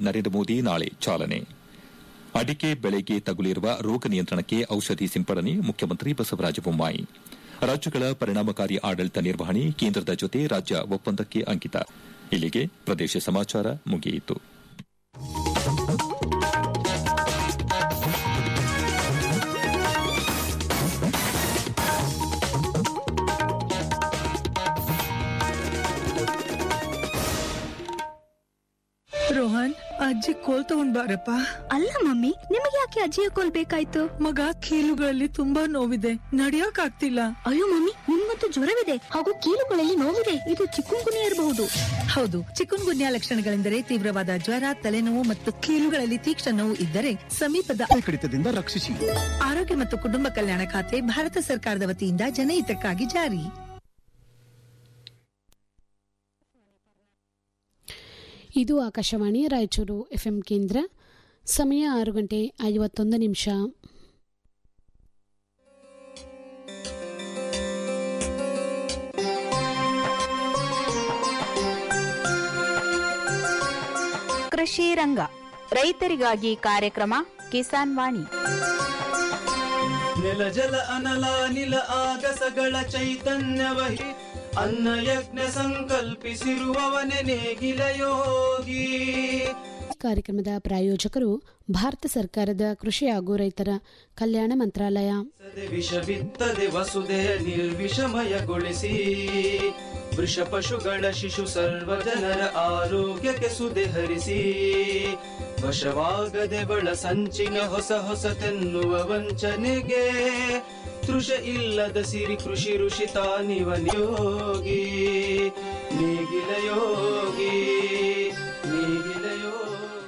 ನರೇಂದ್ರ ಮೋದಿ ನಾಳೆ ಚಾಲನೆ ಅಡಿಕೆ ಬೆಳೆಗೆ ತಗುಲಿರುವ ರೋಗ ನಿಯಂತ್ರಣಕ್ಕೆ ಔಷಧಿ ಸಿಂಪಡಣೆ ಮುಖ್ಯಮಂತ್ರಿ ಬಸವರಾಜ ಬೊಮ್ಮಾಯಿ ರಾಜ್ಯಗಳ ಪರಿಣಾಮಕಾರಿ ಆಡಳಿತ ನಿರ್ವಹಣೆ ಕೇಂದ್ರದ ಜೊತೆ ರಾಜ್ಯ ಒಪ್ಪಂದಕ್ಕೆ ಅಂಕಿತ ಇಲ್ಲಿಗೆ ಪ್ರದೇಶ ಸಮಾಚಾರ ಮುಗಿಯಿತು ರೋಹನ್ ಅಜ್ಜಿ ಕೋಲ್ ತಗೊಂಡ್ ಬಾರಪ್ಪ ಅಲ್ಲ ಮಮ್ಮಿ ನಿಮಗೆ ಯಾಕೆ ಅಜ್ಜಿಯ ಕೋಲ್ ಬೇಕಾಯ್ತು ಮಗ ಕೀಲುಗಳಲ್ಲಿ ತುಂಬಾ ನೋವಿದೆ ನಡಿಯಕ್ ಆಗ್ತಿಲ್ಲ ಅಯ್ಯೋ ಮಮ್ಮಿ ನಿಮ್ಗಂತೂ ಜ್ವರವಿದೆ ಹಾಗೂ ಕೀಲುಗಳಲ್ಲಿ ನೋವಿದೆ ಇದು ಚಿಕ್ಕುಂಗುನಿ ಇರಬಹುದು ಹೌದು ಚಿಕನ್ ಗುನ್ಯಾ ಲಕ್ಷಣಗಳೆಂದರೆ ತೀವ್ರವಾದ ಜ್ವರ ತಲೆನೋವು ಮತ್ತು ಕೀಲುಗಳಲ್ಲಿ ತೀಕ್ಷ್ಣ ನೋವು ಇದ್ದರೆ ಸಮೀಪದ ಕಡಿತದಿಂದ ರಕ್ಷಿಸಿ ಆರೋಗ್ಯ ಮತ್ತು ಕುಟುಂಬ ಕಲ್ಯಾಣ ಖಾತೆ ಭಾರತ ಸರ್ಕಾರದ ವತಿಯಿಂದ ಜನಹಿತಕ್ಕಾಗಿ ಜಾರಿ ಇದು ಆಕಾಶವಾಣಿ ರಾಯಚೂರು ಎಫ್ಎಂ ಕೇಂದ್ರ ಸಮಯ ಆರು ಗಂಟೆ ಐವತ್ತೊಂದು ನಿಮಿಷ ಕೃಷಿ ರಂಗ ರೈತರಿಗಾಗಿ ಕಾರ್ಯಕ್ರಮ ಕಿಸಾನ್ ವಾಣಿ ನೆಲ ಜಲ ಅನಲ ನಿಲ ಆಗಸಗಳ ಚೈತನ್ಯವಹಿ ಅನ್ನ ಯಜ್ಞ ಸಂಕಲ್ಪಿಸಿರುವವನೆ ನೇಗಿಲ ಯೋಗಿ ಕಾರ್ಯಕ್ರಮದ ಪ್ರಾಯೋಜಕರು ಭಾರತ ಸರ್ಕಾರದ ಕೃಷಿ ಹಾಗೂ ರೈತರ ಕಲ್ಯಾಣ ಮಂತ್ರಾಲಯ ಸದೆ ವಿಷ ಬಿತ್ತದೆ ವಸುದೆಯ ನಿರ್ವಿಷಮಯಗೊಳಿಸಿ ವೃಷ ಪಶುಗಳ ಶಿಶು ಸರ್ವ ಜನರ ಆರೋಗ್ಯಕ್ಕೆ ಸುದೆ ಹರಿಸಿ ವಶವಾಗದೆ ಬಳ ಸಂಚಿನ ಹೊಸ ಹೊಸತೆನ್ನುವ ವಂಚನೆಗೆ ತೃಷ ಇಲ್ಲದ ಸಿರಿ ಕೃಷಿ ಋಷಿ ತಾನಿವ ಯೋಗಿ ನೇಗಿಲ ಯೋಗಿ ನೇಗಿಲ ಯೋಗಿ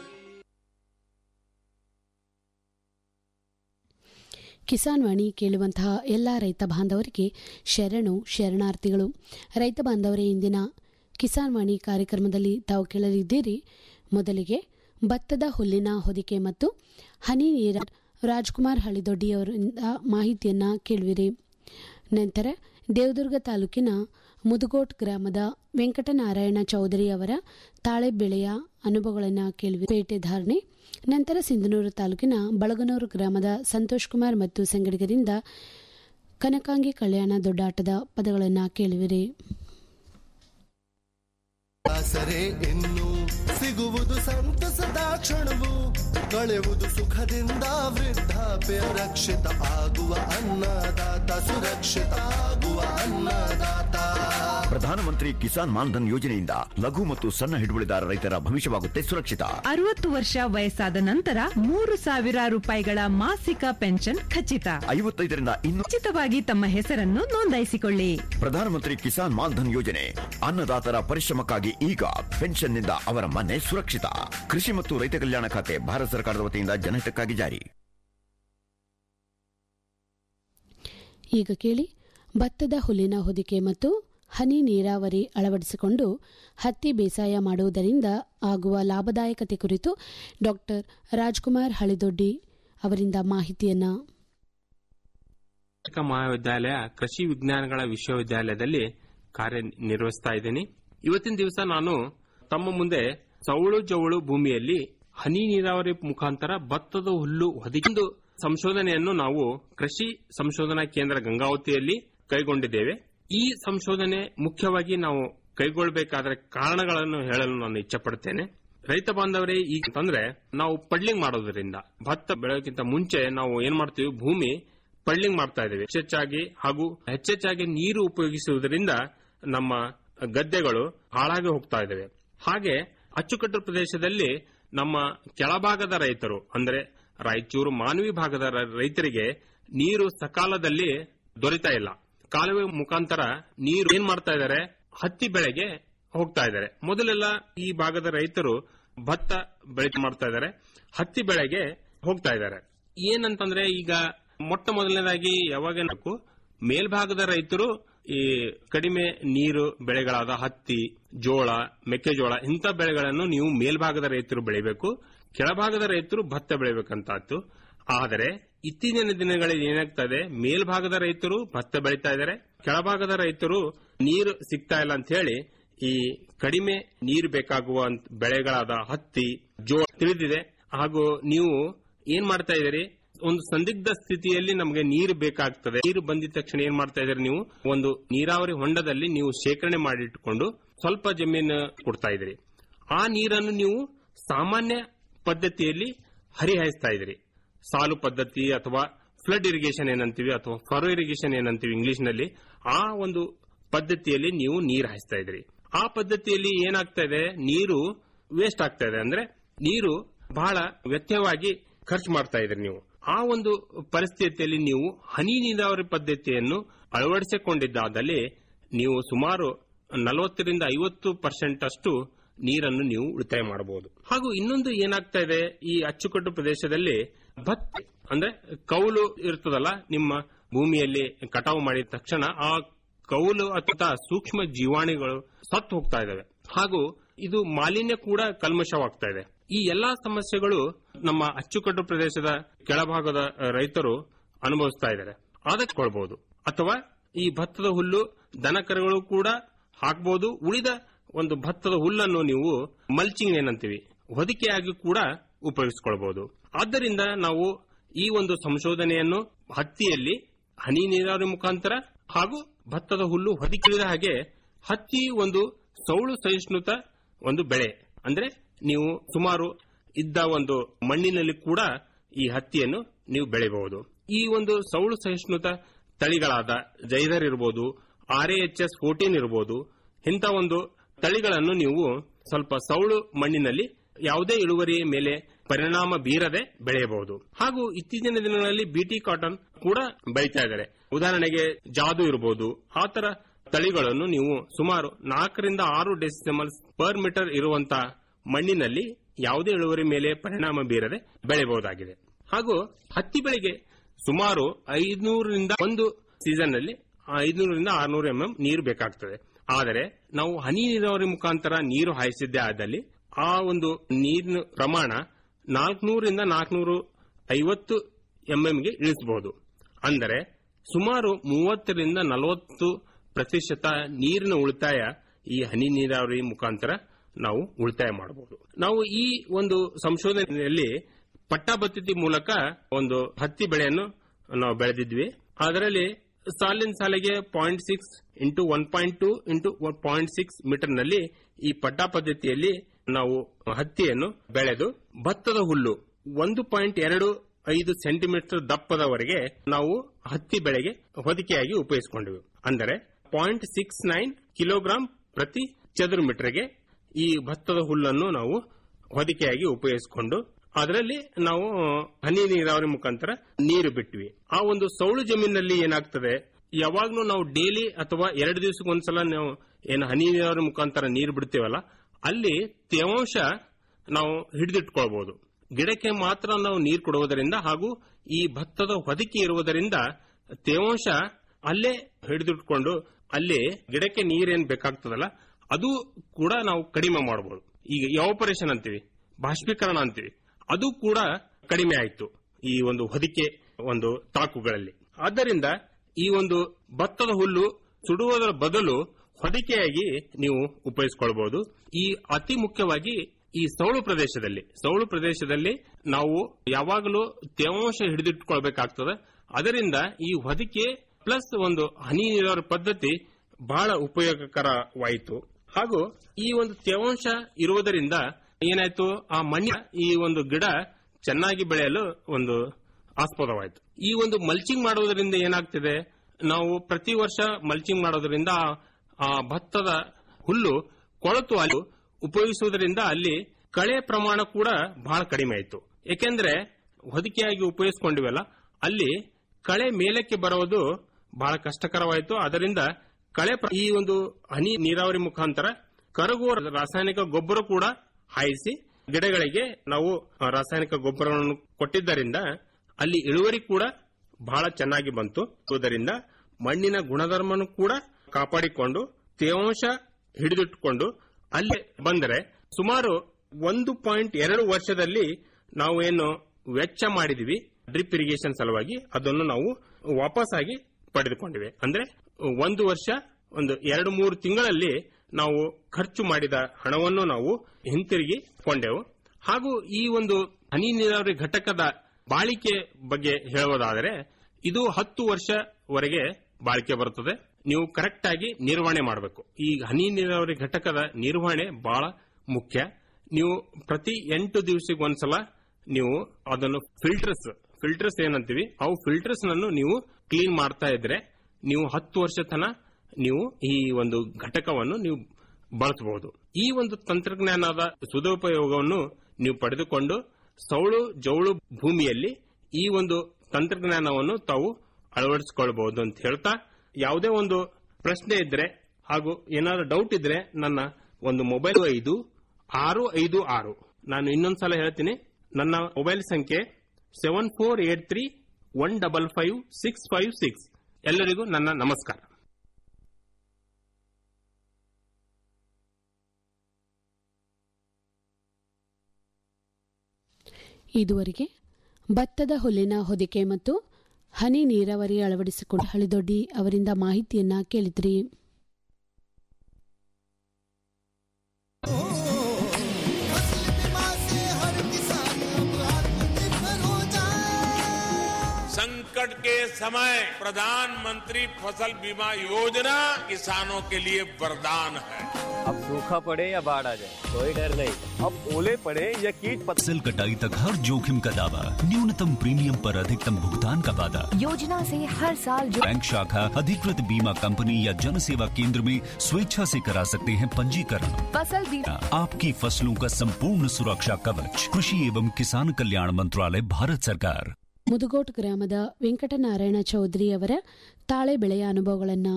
ಕಿಸಾನ್ ವಾಣಿ ಕೇಳುವಂತಹ ಎಲ್ಲ ರೈತ ಬಾಂಧವರಿಗೆ ಶರಣು ಶರಣಾರ್ಥಿಗಳು ರೈತ ಬಾಂಧವರೇ ಇಂದಿನ ಕಿಸಾನ್ ವಾಣಿ ಕಾರ್ಯಕ್ರಮದಲ್ಲಿ ತಾವು ಕೇಳಲಿದ್ದೀರಿ ಮೊದಲಿಗೆ ಭತ್ತದ ಹುಲ್ಲಿನ ಹೊದಿಕೆ ಮತ್ತು ಹನಿ ನೀರ ರಾಜ್ಕುಮಾರ್ ಹಳಿದೊಡ್ಡಿಯವರಿಂದ ಮಾಹಿತಿಯನ್ನ ಕೇಳುವಿರಿ ನಂತರ ದೇವದುರ್ಗ ತಾಲೂಕಿನ ಮುದುಗೋಟ್ ಗ್ರಾಮದ ವೆಂಕಟನಾರಾಯಣ ಚೌಧರಿ ಅವರ ತಾಳೆ ಬೆಳೆಯ ಅನುಭವಗಳನ್ನು ಕೇಳುವಿ ಪೇಟೆ ಧಾರಣೆ ನಂತರ ಸಿಂಧನೂರು ತಾಲೂಕಿನ ಬಳಗನೂರು ಗ್ರಾಮದ ಸಂತೋಷ್ ಕುಮಾರ್ ಮತ್ತು ಸಂಗಡಿಗರಿಂದ ಕನಕಾಂಗಿ ಕಲ್ಯಾಣ ದೊಡ್ಡಾಟದ ಪದಗಳನ್ನು ಕೇಳುವಿರಿ ಆಸರೆ ಇನ್ನು ಸಿಗುವುದು ಸಂತಸದ ಕ್ಷಣವು ಕಳೆಯುವುದು ಸುಖದಿಂದ ವೃದ್ಧಾಪ್ಯ ರಕ್ಷಿತ ಆಗುವ ಅನ್ನದಾತ ಸುರಕ್ಷಿತ ಆಗುವ ಅನ್ನದಾತ ಪ್ರಧಾನಮಂತ್ರಿ ಕಿಸಾನ್ ಮಾನ್ಧನ್ ಯೋಜನೆಯಿಂದ ಲಘು ಮತ್ತು ಸಣ್ಣ ಹಿಡುವಳಿದಾರ ರೈತರ ಭವಿಷ್ಯವಾಗುತ್ತೆ ಸುರಕ್ಷಿತ ಅರವತ್ತು ವರ್ಷ ವಯಸ್ಸಾದ ನಂತರ ಮೂರು ಸಾವಿರ ರೂಪಾಯಿಗಳ ಮಾಸಿಕ ಪೆನ್ಷನ್ ಖಚಿತ ಐವತ್ತೈದರಿಂದ ಇನ್ನೂ ಉಚಿತವಾಗಿ ತಮ್ಮ ಹೆಸರನ್ನು ನೋಂದಾಯಿಸಿಕೊಳ್ಳಿ ಪ್ರಧಾನಮಂತ್ರಿ ಕಿಸಾನ್ ಮಾನ್ಧನ್ ಯೋಜನೆ ಅನ್ನದಾತರ ಪರಿಶ್ರಮಕ್ಕಾಗಿ ಈಗ ಪೆನ್ಷನ್ನಿಂದ ಅವರ ಮನೆ ಸುರಕ್ಷಿತ ಕೃಷಿ ಮತ್ತು ರೈತ ಕಲ್ಯಾಣ ಖಾತೆ ಭಾರತ ಸರ್ಕಾರದ ವತಿಯಿಂದ ಜನಹಿತಕ್ಕಾಗಿ ಜಾರಿ ಈಗ ಕೇಳಿ ಭತ್ತದ ಹುಲ್ಲಿನ ಹೊದಿಕೆ ಮತ್ತು ಹನಿ ನೀರಾವರಿ ಅಳವಡಿಸಿಕೊಂಡು ಹತ್ತಿ ಬೇಸಾಯ ಮಾಡುವುದರಿಂದ ಆಗುವ ಲಾಭದಾಯಕತೆ ಕುರಿತು ಡಾಕ್ಟರ್ ರಾಜ್ಕುಮಾರ್ ಹಳಿದೊಡ್ಡಿ ಅವರಿಂದ ಮಾಹಿತಿಯನ್ನ ಕರ್ನಾಟಕ ಮಹಾವಿದ್ಯಾಲಯ ಕೃಷಿ ವಿಜ್ಞಾನಗಳ ವಿಶ್ವವಿದ್ಯಾಲಯದಲ್ಲಿ ಕಾರ್ಯನಿರ್ವಹಿಸ್ತಾ ಇದ್ದೀನಿ ಇವತ್ತಿನ ದಿವಸ ನಾನು ತಮ್ಮ ಮುಂದೆ ಸವಳು ಜವಳು ಭೂಮಿಯಲ್ಲಿ ಹನಿ ನೀರಾವರಿ ಮುಖಾಂತರ ಭತ್ತದ ಹುಲ್ಲು ಹೊದಿಕೊಂಡು ಸಂಶೋಧನೆಯನ್ನು ನಾವು ಕೃಷಿ ಸಂಶೋಧನಾ ಕೇಂದ್ರ ಗಂಗಾವತಿಯಲ್ಲಿ ಕೈಗೊಂಡಿದ್ದೇವೆ ಈ ಸಂಶೋಧನೆ ಮುಖ್ಯವಾಗಿ ನಾವು ಕೈಗೊಳ್ಳಬೇಕಾದ ಕಾರಣಗಳನ್ನು ಹೇಳಲು ನಾನು ಇಚ್ಛಪಡುತ್ತೇನೆ ರೈತ ಬಾಂಧವರೇ ಈಗ ಅಂತಂದ್ರೆ ನಾವು ಪಡ್ಲಿಂಗ್ ಮಾಡೋದ್ರಿಂದ ಭತ್ತ ಬೆಳೆಯೋಕ್ಕಿಂತ ಮುಂಚೆ ನಾವು ಏನ್ ಮಾಡ್ತೀವಿ ಭೂಮಿ ಪಳ್ಳಿಂಗ್ ಮಾಡ್ತಾ ಇದ್ದೇವೆ ಹೆಚ್ಚೆಚ್ಚಾಗಿ ಹಾಗೂ ಹೆಚ್ಚೆಚ್ಚಾಗಿ ನೀರು ಉಪಯೋಗಿಸುವುದರಿಂದ ನಮ್ಮ ಗದ್ದೆಗಳು ಹಾಳಾಗಿ ಹೋಗ್ತಾ ಇದ್ದಾವೆ ಹಾಗೆ ಅಚ್ಚುಕಟ್ಟು ಪ್ರದೇಶದಲ್ಲಿ ನಮ್ಮ ಕೆಳಭಾಗದ ರೈತರು ಅಂದ್ರೆ ರಾಯಚೂರು ಮಾನವಿ ಭಾಗದ ರ- ರೈತರಿಗೆ ನೀರು ಸಕಾಲದಲ್ಲಿ ದೊರೆತಾ ಇಲ್ಲ ಕಾಲುವೆ ಮುಖಾಂತರ ನೀರು ಏನ್ ಮಾಡ್ತಾ ಇದ್ದಾರೆ ಹತ್ತಿ ಬೆಳೆಗೆ ಹೋಗ್ತಾ ಇದ್ದಾರೆ ಮೊದಲೆಲ್ಲ ಈ ಭಾಗದ ರೈತರು ಭತ್ತ ಬೆಳೆ ಮಾಡ್ತಾ ಇದ್ದಾರೆ ಹತ್ತಿ ಬೆಳೆಗೆ ಹೋಗ್ತಾ ಇದ್ದಾರೆ ಏನಂತಂದ್ರೆ ಈಗ ಮೊಟ್ಟ ಮೊದಲನೇದಾಗಿ ಯಾವಾಗ ನಾವು ಮೇಲ್ಭಾಗದ ರೈತರು ಈ ಕಡಿಮೆ ನೀರು ಬೆಳೆಗಳಾದ ಹತ್ತಿ ಜೋಳ ಮೆಕ್ಕೆಜೋಳ ಇಂಥ ಬೆಳೆಗಳನ್ನು ನೀವು ಮೇಲ್ಭಾಗದ ರೈತರು ಬೆಳಿಬೇಕು ಕೆಳಭಾಗದ ರೈತರು ಭತ್ತ ಬೆಳಿಬೇಕಂತಾಯ್ತು ಆದರೆ ಇತ್ತೀಚಿನ ದಿನಗಳಲ್ಲಿ ಏನಾಗ್ತದೆ ಮೇಲ್ಭಾಗದ ರೈತರು ಭತ್ತ ಬೆಳೀತಾ ಇದ್ದಾರೆ ಕೆಳಭಾಗದ ರೈತರು ನೀರು ಸಿಗ್ತಾ ಇಲ್ಲ ಅಂತ ಹೇಳಿ ಈ ಕಡಿಮೆ ನೀರು ಬೇಕಾಗುವ ಅಂತ್- ಬೆಳೆಗಳಾದ ಹತ್ತಿ ಜೋಳ ತಿಳಿದಿದೆ ಹಾಗೂ ನೀವು ಏನ್ ಮಾಡ್ತಾ ಇದ್ದೀರಿ ಒಂದು ಸಂದಿಗ್ಧ ಸ್ಥಿತಿಯಲ್ಲಿ ನಮಗೆ ನೀರು ಬೇಕಾಗ್ತದೆ ನೀರು ಬಂದಿದ ತಕ್ಷಣ ಏನ್ ಮಾಡ್ತಾ ಇದ್ದೀರಿ ನೀವು ಒಂದು ನೀರಾವರಿ ಹೊಂಡದಲ್ಲಿ ನೀವು ಶೇಖರಣೆ ಮಾಡಿಟ್ಕೊಂಡು ಸ್ವಲ್ಪ ಜಮೀನು ಕೊಡ್ತಾ ಇದ್ದೀರಿ ಆ ನೀರನ್ನು ನೀವು ಸಾಮಾನ್ಯ ಪದ್ಧತಿಯಲ್ಲಿ ಹರಿಹಾಯಿಸ್ತಾ ಇದ್ದೀರಿ ಸಾಲು ಪದ್ಧತಿ ಅಥವಾ ಫ್ಲಡ್ ಇರಿಗೇಷನ್ ಏನಂತೀವಿ ಅಥವಾ ಫರೋ ಇರಿಗೇಷನ್ ಏನಂತೀವಿ ಇಂಗ್ಲಿಷ್ ನಲ್ಲಿ ಆ ಒಂದು ಪದ್ಧತಿಯಲ್ಲಿ ನೀವು ನೀರು ಹಾಯಿಸ್ತಾ ಇದ್ರಿ ಆ ಪದ್ಧತಿಯಲ್ಲಿ ಏನಾಗ್ತಾ ಇದೆ ನೀರು ವೇಸ್ಟ್ ಆಗ್ತಾ ಇದೆ ಅಂದ್ರೆ ನೀರು ಬಹಳ ವ್ಯತ್ಯವಾಗಿ ಖರ್ಚು ಮಾಡ್ತಾ ಇದ್ರಿ ನೀವು ಆ ಒಂದು ಪರಿಸ್ಥಿತಿಯಲ್ಲಿ ನೀವು ಹನಿ ನೀರಾವರಿ ಪದ್ಧತಿಯನ್ನು ಅಳವಡಿಸಿಕೊಂಡಿದ್ದಾದಲ್ಲಿ ನೀವು ಸುಮಾರು ನಲವತ್ತರಿಂದ ಐವತ್ತು ಪರ್ಸೆಂಟ್ ಅಷ್ಟು ನೀರನ್ನು ನೀವು ಉಳಿತಾಯ ಮಾಡಬಹುದು ಹಾಗೂ ಇನ್ನೊಂದು ಏನಾಗ್ತಾ ಇದೆ ಈ ಅಚ್ಚುಕಟ್ಟು ಪ್ರದೇಶದಲ್ಲಿ ಭತ್ತ ಅಂದ್ರೆ ಕೌಲು ಇರ್ತದಲ್ಲ ನಿಮ್ಮ ಭೂಮಿಯಲ್ಲಿ ಕಟಾವು ಮಾಡಿದ ತಕ್ಷಣ ಆ ಕೌಲು ಅಥವಾ ಸೂಕ್ಷ್ಮ ಜೀವಾಣುಗಳು ಸತ್ತು ಹೋಗ್ತಾ ಇದಾವೆ ಹಾಗೂ ಇದು ಮಾಲಿನ್ಯ ಕೂಡ ಕಲ್ಮಶವಾಗ್ತಾ ಇದೆ ಈ ಎಲ್ಲಾ ಸಮಸ್ಯೆಗಳು ನಮ್ಮ ಅಚ್ಚುಕಟ್ಟು ಪ್ರದೇಶದ ಕೆಳಭಾಗದ ರೈತರು ಅನುಭವಿಸ್ತಾ ಇದ್ದಾರೆ ಆದಕ್ಕೊಳ್ಬಹುದು ಅಥವಾ ಈ ಭತ್ತದ ಹುಲ್ಲು ದನಕರುಗಳು ಕೂಡ ಹಾಕಬಹುದು ಉಳಿದ ಒಂದು ಭತ್ತದ ಹುಲ್ಲನ್ನು ನೀವು ಮಲ್ಚಿಂಗ್ ಏನಂತೀವಿ ಹೊದಿಕೆಯಾಗಿ ಕೂಡ ಉಪಯೋಗಿಸಿಕೊಳ್ಳಬಹುದು ಆದ್ದರಿಂದ ನಾವು ಈ ಒಂದು ಸಂಶೋಧನೆಯನ್ನು ಹತ್ತಿಯಲ್ಲಿ ಹನಿ ನೀರಾವರಿ ಮುಖಾಂತರ ಹಾಗೂ ಭತ್ತದ ಹುಲ್ಲು ಹೊದಿಕಿಳಿದ ಹಾಗೆ ಹತ್ತಿ ಒಂದು ಸೌಳು ಸಹಿಷ್ಣುತ ಒಂದು ಬೆಳೆ ಅಂದ್ರೆ ನೀವು ಸುಮಾರು ಇದ್ದ ಒಂದು ಮಣ್ಣಿನಲ್ಲಿ ಕೂಡ ಈ ಹತ್ತಿಯನ್ನು ನೀವು ಬೆಳೆಯಬಹುದು ಈ ಒಂದು ಸೌಳು ಸಹಿಷ್ಣುತ ತಳಿಗಳಾದ ಜೈದರ್ ಇರಬಹುದು ಆರ್ ಎಚ್ ಎಸ್ ಫೋರ್ಟೀನ್ ಇರಬಹುದು ಇಂಥ ಒಂದು ತಳಿಗಳನ್ನು ನೀವು ಸ್ವಲ್ಪ ಸೌಳು ಮಣ್ಣಿನಲ್ಲಿ ಯಾವುದೇ ಇಳುವರಿಯ ಮೇಲೆ ಪರಿಣಾಮ ಬೀರದೆ ಬೆಳೆಯಬಹುದು ಹಾಗೂ ಇತ್ತೀಚಿನ ದಿನಗಳಲ್ಲಿ ಬಿಟಿ ಕಾಟನ್ ಕೂಡ ಬೆಳೀತಾ ಇದ್ದಾರೆ ಉದಾಹರಣೆಗೆ ಜಾದು ಇರಬಹುದು ಆ ತರ ತಳಿಗಳನ್ನು ನೀವು ಸುಮಾರು ನಾಲ್ಕರಿಂದ ಆರು ಡೆಸಿಮಲ್ ಪರ್ ಮೀಟರ್ ಇರುವಂತಹ ಮಣ್ಣಿನಲ್ಲಿ ಯಾವುದೇ ಇಳುವರಿ ಮೇಲೆ ಪರಿಣಾಮ ಬೀರದೆ ಬೆಳೆಯಬಹುದಾಗಿದೆ ಹಾಗೂ ಹತ್ತಿ ಬೆಳೆಗೆ ಸುಮಾರು ಐದುನೂರರಿಂದ ಒಂದು ಸೀಸನ್ ನಲ್ಲಿ ಐದುನೂರರಿಂದ ಆರುನೂರು ಎಂಎಂ ನೀರು ಬೇಕಾಗ್ತದೆ ಆದರೆ ನಾವು ಹನಿ ನೀರಾವರಿ ಮುಖಾಂತರ ನೀರು ಹಾಯಿಸಿದ್ದೇ ಆದಲ್ಲಿ ಆ ಒಂದು ನೀರಿನ ಪ್ರಮಾಣ ನಾಲ್ಕನೂರಿಂದ ನಾಲ್ಕನೂರು ಐವತ್ತು ಎಂಎಂಗೆ ಇಳಿಸಬಹುದು ಅಂದರೆ ಸುಮಾರು ಮೂವತ್ತರಿಂದ ನಲವತ್ತು ಪ್ರತಿಶತ ನೀರಿನ ಉಳಿತಾಯ ಈ ಹನಿ ನೀರಾವರಿ ಮುಖಾಂತರ ನಾವು ಉಳಿತಾಯ ಮಾಡಬಹುದು ನಾವು ಈ ಒಂದು ಸಂಶೋಧನೆಯಲ್ಲಿ ಪಟ್ಟಾಪದ್ಧತಿ ಮೂಲಕ ಒಂದು ಹತ್ತಿ ಬೆಳೆಯನ್ನು ನಾವು ಬೆಳೆದಿದ್ವಿ ಅದರಲ್ಲಿ ಸಾಲಿನ ಸಾಲಿಗೆ point six into one point two into point six metre ನಲ್ಲಿ ಈ ಪಟ್ಟಾ ಪದ್ಧತಿಯಲ್ಲಿ ನಾವು ಹತ್ತಿಯನ್ನು ಬೆಳೆದು ಭತ್ತದ ಹುಲ್ಲು ಒಂದು ಪಾಯಿಂಟ್ ಎರಡು ಐದು ಸೆಂಟಿಮೀಟರ್ ದಪ್ಪದವರೆಗೆ ನಾವು ಹತ್ತಿ ಬೆಳೆಗೆ ಹೊದಿಕೆಯಾಗಿ ಉಪಯೋಗಿಸಿಕೊಂಡಿವೆ ಅಂದರೆ ಪಾಯಿಂಟ್ ಸಿಕ್ಸ್ ನೈನ್ ಕಿಲೋಗ್ರಾಂ ಪ್ರತಿ ಚದುರು ಮೀಟರ್ಗೆ ಈ ಭತ್ತದ ಹುಲ್ಲನ್ನು ನಾವು ಹೊದಿಕೆಯಾಗಿ ಉಪಯೋಗಿಸಿಕೊಂಡು ಅದರಲ್ಲಿ ನಾವು ಹನಿ ನೀರಾವರಿ ಮುಖಾಂತರ ನೀರು ಬಿಟ್ವಿ ಆ ಒಂದು ಸೌಳು ಜಮೀನಿನಲ್ಲಿ ಏನಾಗ್ತದೆ ಯಾವಾಗ್ಲೂ ನಾವು ಡೈಲಿ ಅಥವಾ ಎರಡು ದಿವಸಕ್ಕೊಂದ್ಸಲ ನಾವು ಏನು ಹನಿ ನೀರಾವರಿ ಮುಖಾಂತರ ನೀರು ಬಿಡ್ತೇವಲ್ಲ ಅಲ್ಲಿ ತೇವಾಂಶ ನಾವು ಹಿಡಿದಿಟ್ಕೊಳ್ಬಹುದು ಗಿಡಕ್ಕೆ ಮಾತ್ರ ನಾವು ನೀರು ಕೊಡುವುದರಿಂದ ಹಾಗೂ ಈ ಭತ್ತದ ಹೊದಿಕೆ ಇರುವುದರಿಂದ ತೇವಾಂಶ ಅಲ್ಲೇ ಹಿಡಿದಿಟ್ಕೊಂಡು ಅಲ್ಲಿ ಗಿಡಕ್ಕೆ ನೀರೇನ್ ಬೇಕಾಗ್ತದಲ್ಲ ಅದು ಕೂಡ ನಾವು ಕಡಿಮೆ ಮಾಡಬಹುದು ಈಗ ಎವಾಪರೇಷನ್ ಅಂತೀವಿ ಬಾಷ್ಪೀಕರಣ ಅಂತೀವಿ ಅದು ಕೂಡ ಕಡಿಮೆ ಆಯಿತು ಈ ಒಂದು ಹೊದಿಕೆ ಒಂದು ತಾಕುಗಳಲ್ಲಿ ಆದ್ದರಿಂದ ಈ ಒಂದು ಭತ್ತದ ಹುಲ್ಲು ಸುಡುವುದರ ಬದಲು ಹೊದಿಕೆಯಾಗಿ ನೀವು ಉಪಯೋಗಿಸಿಕೊಳ್ಳಬಹುದು ಈ ಅತಿ ಮುಖ್ಯವಾಗಿ ಈ ಸೌಳು ಪ್ರದೇಶದಲ್ಲಿ ಸೌಳು ಪ್ರದೇಶದಲ್ಲಿ ನಾವು ಯಾವಾಗಲೂ ತೇವಾಂಶ ಹಿಡಿದಿಟ್ಕೊಳ್ಬೇಕಾಗ್ತದೆ ಅದರಿಂದ ಈ ಹೊದಿಕೆ ಪ್ಲಸ್ ಒಂದು ಹನಿ ನೀರಾವರಿ ಪದ್ಧತಿ ಬಹಳ ಉಪಯೋಗಕರವಾಯಿತು ಹಾಗೂ ಈ ಒಂದು ತೇವಾಂಶ ಇರುವುದರಿಂದ ಏನಾಯ್ತು ಆ ಮಣ್ಣಿನ ಈ ಒಂದು ಗಿಡ ಚೆನ್ನಾಗಿ ಬೆಳೆಯಲು ಒಂದು ಆಸ್ಪದವಾಯಿತು ಈ ಒಂದು ಮಲ್ಚಿಂಗ್ ಮಾಡುವುದರಿಂದ ಏನಾಗ್ತಿದೆ ನಾವು ಪ್ರತಿ ವರ್ಷ ಮಲ್ಚಿಂಗ್ ಮಾಡೋದ್ರಿಂದ ಆ- ಆ ಭತ್ತದ ಹುಲ್ಲು ಕೊಳತು ಅಲ್ಲಿ ಉಪಯೋಗಿಸುವುದರಿಂದ ಅಲ್ಲಿ ಕಳೆ ಪ್ರಮಾಣ ಕೂಡ ಬಹಳ ಕಡಿಮೆ ಆಯಿತು ಏಕೆಂದ್ರೆ ಹೊದಿಕೆಯಾಗಿ ಉಪಯೋಗಿಸಿಕೊಂಡಿವಲ್ಲ ಅಲ್ಲಿ ಕಳೆ ಮೇಲಕ್ಕೆ ಬರುವುದು ಬಹಳ ಕಷ್ಟಕರವಾಯಿತು ಅದರಿಂದ ಕಳೆ ಪ್ರ- ಈ ಒಂದು ಹನಿ ನೀರಾವರಿ ಮುಖಾಂತರ ಕರಗುವ ರಾಸಾಯನಿಕ ಗೊಬ್ಬರ ಕೂಡ ಹಾಯಿಸಿ ಗಿಡಗಳಿಗೆ ನಾವು ಆ, ರಾಸಾಯನಿಕ ಗೊಬ್ಬರವನ್ನು ಕೊಟ್ಟಿದ್ದರಿಂದ ಅಲ್ಲಿ ಇಳುವರಿ ಕೂಡ ಬಹಳ ಚೆನ್ನಾಗಿ ಬಂತು ಅದರಿಂದ ಮಣ್ಣಿನ ಗುಣಧರ್ಮನು ಕೂಡ ಕಾಪಾಡಿಕೊಂಡು ತೇವಾಂಶ ಹಿಡಿದಿಟ್ಟುಕೊಂಡು ಅಲ್ಲಿ ಬಂದರೆ ಸುಮಾರು ಒಂದು ಪಾಯಿಂಟ್ ಎರಡು ವರ್ಷದಲ್ಲಿ ನಾವು ಏನು ವೆಚ್ಚ ಮಾಡಿದ್ವಿ ಡ್ರಿಪ್ ಇರಿಗೇಷನ್ ಸಲುವಾಗಿ ಅದನ್ನು ನಾವು ವಾಪಸ್ಸಾಗಿ ಪಡೆದುಕೊಂಡಿವೆ ಅಂದ್ರೆ ಒಂದು ವರ್ಷ ಒಂದು ಎರಡು ಮೂರು ತಿಂಗಳಲ್ಲಿ ನಾವು ಖರ್ಚು ಮಾಡಿದ ಹಣವನ್ನು ನಾವು ಹಿಂತಿರುಗಿ ಕೊಂಡೆವು ಹಾಗೂ ಈ ಒಂದು ಹನಿ ನೀರಾವರಿ ಘಟಕದ ಬಾಳಿಕೆ ಬಗ್ಗೆ ಹೇಳುವುದಾದರೆ ಇದು ಹತ್ತು ವರ್ಷವರೆಗೆ ಬಾಳಿಕೆ ಬರುತ್ತದೆ ನೀವು ಕರೆಕ್ಟ್ ಆಗಿ ನಿರ್ವಹಣೆ ಮಾಡಬೇಕು ಈ ಹನಿ ನೀರಾವರಿ ಘಟಕದ ನಿರ್ವಹಣೆ ಬಹಳ ಮುಖ್ಯ ನೀವು ಪ್ರತಿ ಎಂಟು ದಿವಸಕ್ಕೆ ಒಂದ್ಸಲ ನೀವು ಅದನ್ನು ಫಿಲ್ಟರ್ಸ್ ಫಿಲ್ಟರ್ಸ್ ಏನಂತೀವಿ ಅವು ಫಿಲ್ಟರ್ಸ್ ನನ್ನು ನೀವು ಕ್ಲೀನ್ ಮಾಡ್ತಾ ಇದ್ರೆ ನೀವು ಹತ್ತು ವರ್ಷ ತನ ನೀವು ಈ ಒಂದು ಘಟಕವನ್ನು ನೀವು ಬಳಸಬಹುದು ಈ ಒಂದು ತಂತ್ರಜ್ಞಾನದ ಸದುಪಯೋಗವನ್ನು ನೀವು ಪಡೆದುಕೊಂಡು ಸೌಳು ಜೌಳು ಭೂಮಿಯಲ್ಲಿ ಈ ಒಂದು ತಂತ್ರಜ್ಞಾನವನ್ನು ತಾವು ಅಳವಡಿಸಿಕೊಳ್ಳಬಹುದು ಅಂತ ಹೇಳ್ತಾ ಯಾವುದೇ ಒಂದು ಪ್ರಶ್ನೆ ಇದ್ರೆ ಹಾಗೂ ಏನಾದ್ರು ಡೌಟ್ ಇದ್ರೆ ನನ್ನ ಒಂದು ಮೊಬೈಲ್ ಐದು ಆರು ಐದು ಆರು ನಾನು ಇನ್ನೊಂದ್ಸಲ ಹೇಳ್ತೀನಿ ನನ್ನ ಮೊಬೈಲ್ ಸಂಖ್ಯೆ seven four eight three one double five six five six ಎಲ್ಲರಿಗೂ ನನ್ನ ನಮಸ್ಕಾರ ಇದುವರೆಗೆ ಭತ್ತದ ಹುಲ್ಲಿನ ಹೊದಿಕೆ ಮತ್ತು ಹನಿ ನೀರಾವರಿ ಅಳವಡಿಸಿಕೊಂಡು ಹಳಿದೊಡ್ಡಿ ಅವರಿಂದ ಮಾಹಿತಿಯನ್ನ ಕೇಳಿದ್ರಿ संकट के समय प्रधानमंत्री फसल बीमा योजना किसानों के लिए वरदान है अब सूखा पड़े या बाढ़ आ जाए कोई डर नहीं अब ओले पड़े या कीट फसल कटाई तक हर जोखिम का दावा न्यूनतम प्रीमियम पर अधिकतम भुगतान का वादा योजना से हर साल जो बैंक शाखा अधिकृत बीमा कंपनी या जन सेवा केंद्र में स्वेच्छा से करा सकते हैं पंजीकरण फसल बीमा आपकी फसलों का संपूर्ण सुरक्षा कवच कृषि एवं किसान कल्याण मंत्रालय भारत सरकार ಮುದುಗೋಟ್ ಗ್ರಾಮದ ವೆಂಕಟನಾರಾಯಣ ಚೌಧರಿ ಅವರ ತಾಳೆ ಬೆಳೆಯ ಅನುಭವಗಳನ್ನು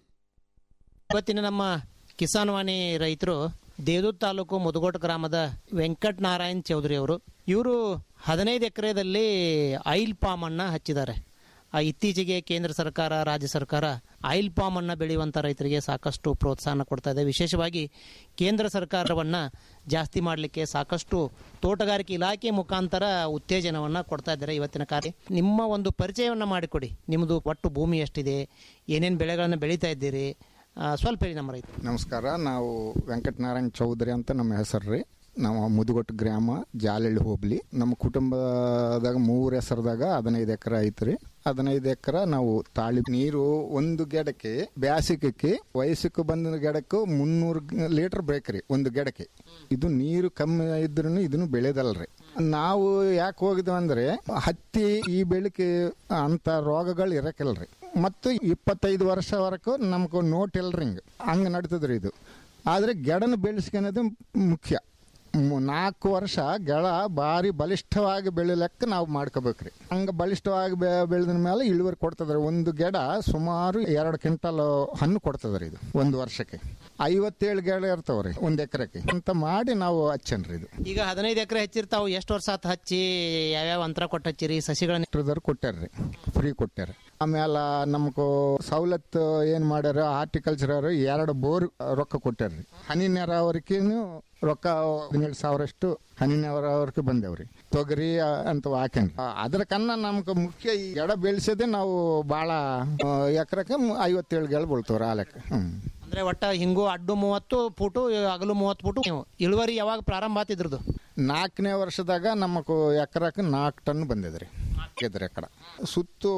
ಇವತ್ತಿನ ನಮ್ಮ ಕಿಸಾನ್ ವಾಣಿ ರೈತರು ದೇವದೂತ್ ತಾಲೂಕು ಮುದಗೋಟ ಗ್ರಾಮದ ವೆಂಕಟ್ ನಾರಾಯಣ್ ಚೌಧರಿ ಅವರು ಇವರು ಹದಿನೈದು ಎಕರೆದಲ್ಲಿ ಆಯಿಲ್ ಪಾಮ್ ಅನ್ನ ಹಚ್ಚಿದ್ದಾರೆ ಆ ಇತ್ತೀಚೆಗೆ ಕೇಂದ್ರ ಸರ್ಕಾರ ರಾಜ್ಯ ಸರ್ಕಾರ ಆಯಿಲ್ ಪಾಮ್ ಅನ್ನ ಬೆಳೆಯುವಂತ ರೈತರಿಗೆ ಸಾಕಷ್ಟು ಪ್ರೋತ್ಸಾಹ ಕೊಡ್ತಾ ಇದೆ ವಿಶೇಷವಾಗಿ ಕೇಂದ್ರ ಸರ್ಕಾರವನ್ನ ಜಾಸ್ತಿ ಮಾಡಲಿಕ್ಕೆ ಸಾಕಷ್ಟು ತೋಟಗಾರಿಕೆ ಇಲಾಖೆ ಮುಖಾಂತರ ಉತ್ತೇಜನವನ್ನ ಕೊಡ್ತಾ ಇದ್ದಾರೆ ಇವತ್ತಿನ ಕಾರ್ಯ ನಿಮ್ಮ ಒಂದು ಪರಿಚಯವನ್ನ ಮಾಡಿಕೊಡಿ ನಿಮ್ಮದು ಒಟ್ಟು ಭೂಮಿ ಎಷ್ಟಿದೆ ಏನೇನು ಬೆಳೆಗಳನ್ನು ಬೆಳೀತಾ ಇದ್ದೀರಿ ಆ, ಸ್ವಲ್ಪ ಹೇಳಿ ನಮ್ಮ ರೈತ ನಮಸ್ಕಾರ ನಾವು ವೆಂಕಟನಾರಾಯಣ ಚೌಧರಿ ಅಂತ ನಮ್ಮ ಹೆಸರು ರೀ ನಾವು ಮುದುಗೊಟ್ಟು ಗ್ರಾಮ ಜಾಲಹಳ್ಳಿ ಹೋಬಳಿ ನಮ್ಮ ಕುಟುಂಬದಾಗ ಮೂರು ಹೆಸರದಾಗ ಹದಿನೈದು ಎಕರೆ ಐತ್ರಿ ಹದಿನೈದು ಎಕರೆ ನಾವು ತಾಳಿ ನೀರು ಒಂದು ಗಿಡಕ್ಕೆ ಬ್ಯಾಸಿಕಕ್ಕೆ ವಯಸ್ಸಕ್ಕೆ ಬಂದ ಗಿಡಕ್ಕೆ ಮುನ್ನೂರು ಲೀಟರ್ ಬೇಕ್ರಿ ಒಂದು ಗಿಡಕ್ಕೆ ಇದು ನೀರು ಕಮ್ಮಿ ಇದ್ರೂ ಇದನ್ನು ಬೆಳೆದಲ್ರಿ ನಾವು ಯಾಕೆ ಹೋಗಿದ್ವಿ ಅಂದ್ರೆ ಹತ್ತಿ ಈ ಬೆಳಕೆ ಅಂತ ರೋಗಗಳು ಇರಕಿಲ್ರಿ ಮತ್ತು ಇಪ್ಪತ್ತೈದು ವರ್ಷವರೆಗೂ ನಮ್ಗೆ ನೋಟ್ ಇಲ್ರಿ ಹಿಂಗೆ ಹಂಗೆ ನಡೀತದ್ರಿ ಇದು ಆದರೆ ಗಿಡನ ಬೆಳೆಸ್ಕೊಳೋದು ಮುಖ್ಯ ಮು- ನಾಲ್ಕು ವರ್ಷ ಗೆಳ ಭಾರಿ ಬಲಿಷ್ಠವಾಗಿ ಬೆಳಿಲೆಕ್ಕ ನಾವು ಮಾಡ್ಕೋಬೇಕ್ರಿ ಹಂಗೆ ಬಲಿಷ್ಠವಾಗಿ ಬೆ ಬೆಳೆದ ಮೇಲೆ ಇಳುವರಿ ಕೊಡ್ತದ್ರಿ ಒಂದು ಗಿಡ ಸುಮಾರು ಎರಡು ಕ್ವಿಂಟಲ್ ಹಣ್ಣು ಕೊಡ್ತದ್ರಿ ಇದು ಒಂದು ವರ್ಷಕ್ಕೆ ಐವತ್ತೇಳು ಗಿಡ ಇರ್ತಾವ್ರಿ ಒಂದು ಎಕರೆಗೆ ಅಂತ ಮಾಡಿ ನಾವು ಹಚ್ಚನ್ರಿ ಇದು ಈಗ ಹದಿನೈದು ಎಕರೆ ಹಚ್ಚಿರ್ತಾವು ಎಷ್ಟು ವರ್ಷ ಆತು ಹಚ್ಚಿ ಯಾವ್ಯಾವ ಅಂತರ ಕೊಟ್ಟು ಹಚ್ಚಿರಿ ಸಸಿಗಳನ್ನ ಟ್ರಿದರ್ ಕೊಟ್ಟಾರ್ರಿ ಫ್ರೀ ಕೊಟ್ಟಾರ ಆಮೇಲೆ ನಮ್ಗೆ ಸವಲತ್ತು ಏನ್ ಮಾಡ್ಯಾರ ಹಾರ್ಟಿಕಲ್ಚರ್ ಅವರು ಎರಡು ಬೋರ್ ರೊಕ್ಕ ಕೊಟ್ಟಾರ್ರಿ ಹನಿ ನೀರಾವರಿಕೆನು ರೊಕ್ಕ ಹದಿನೇಳು ಸಾವಿರಷ್ಟು ಹನಿ ನೀರಾವರಿಕೆ ಬಂದೇವ್ರಿ ತೊಗರಿ ಆ, ಅಂತ ಹಾಕೇನ್ರಿ ಆ, ಅದ್ರ ಕನ್ನ ನಮ್ಗೆ ಮುಖ್ಯ ಈ ಎಡ ಬೆಳೆಸೋದೇ ನಾವು ಭಾಳ ಎಕರೆಗೆ ಐವತ್ತೇಳು ಗೆಳ ಬೀಳ್ತವ್ರಿ ಆ ಲೆಕ್ಕ ಹ್ಮ್ ಅಂದ್ರೆ ಒಟ್ಟ ಹಿಂಗು ಅಡ್ಡು ಮೂವತ್ತು ಫುಟು ಅಗಲು ಮೂವತ್ತು ಫುಟು ನೀವು ಇಳುವರಿ ಯಾವಾಗ ಪ್ರಾರಂಭ ಆತಿದ್ರದು ನಾಲ್ಕನೇ ವರ್ಷದಾಗ ನಮకు ಎಕರಕ್ಕೆ ನಾಲ್ಕು ಟನ್ ಬಂದಿದ್ರಿ ಇದ್ರ ಎಕರ ಸುತ್ತು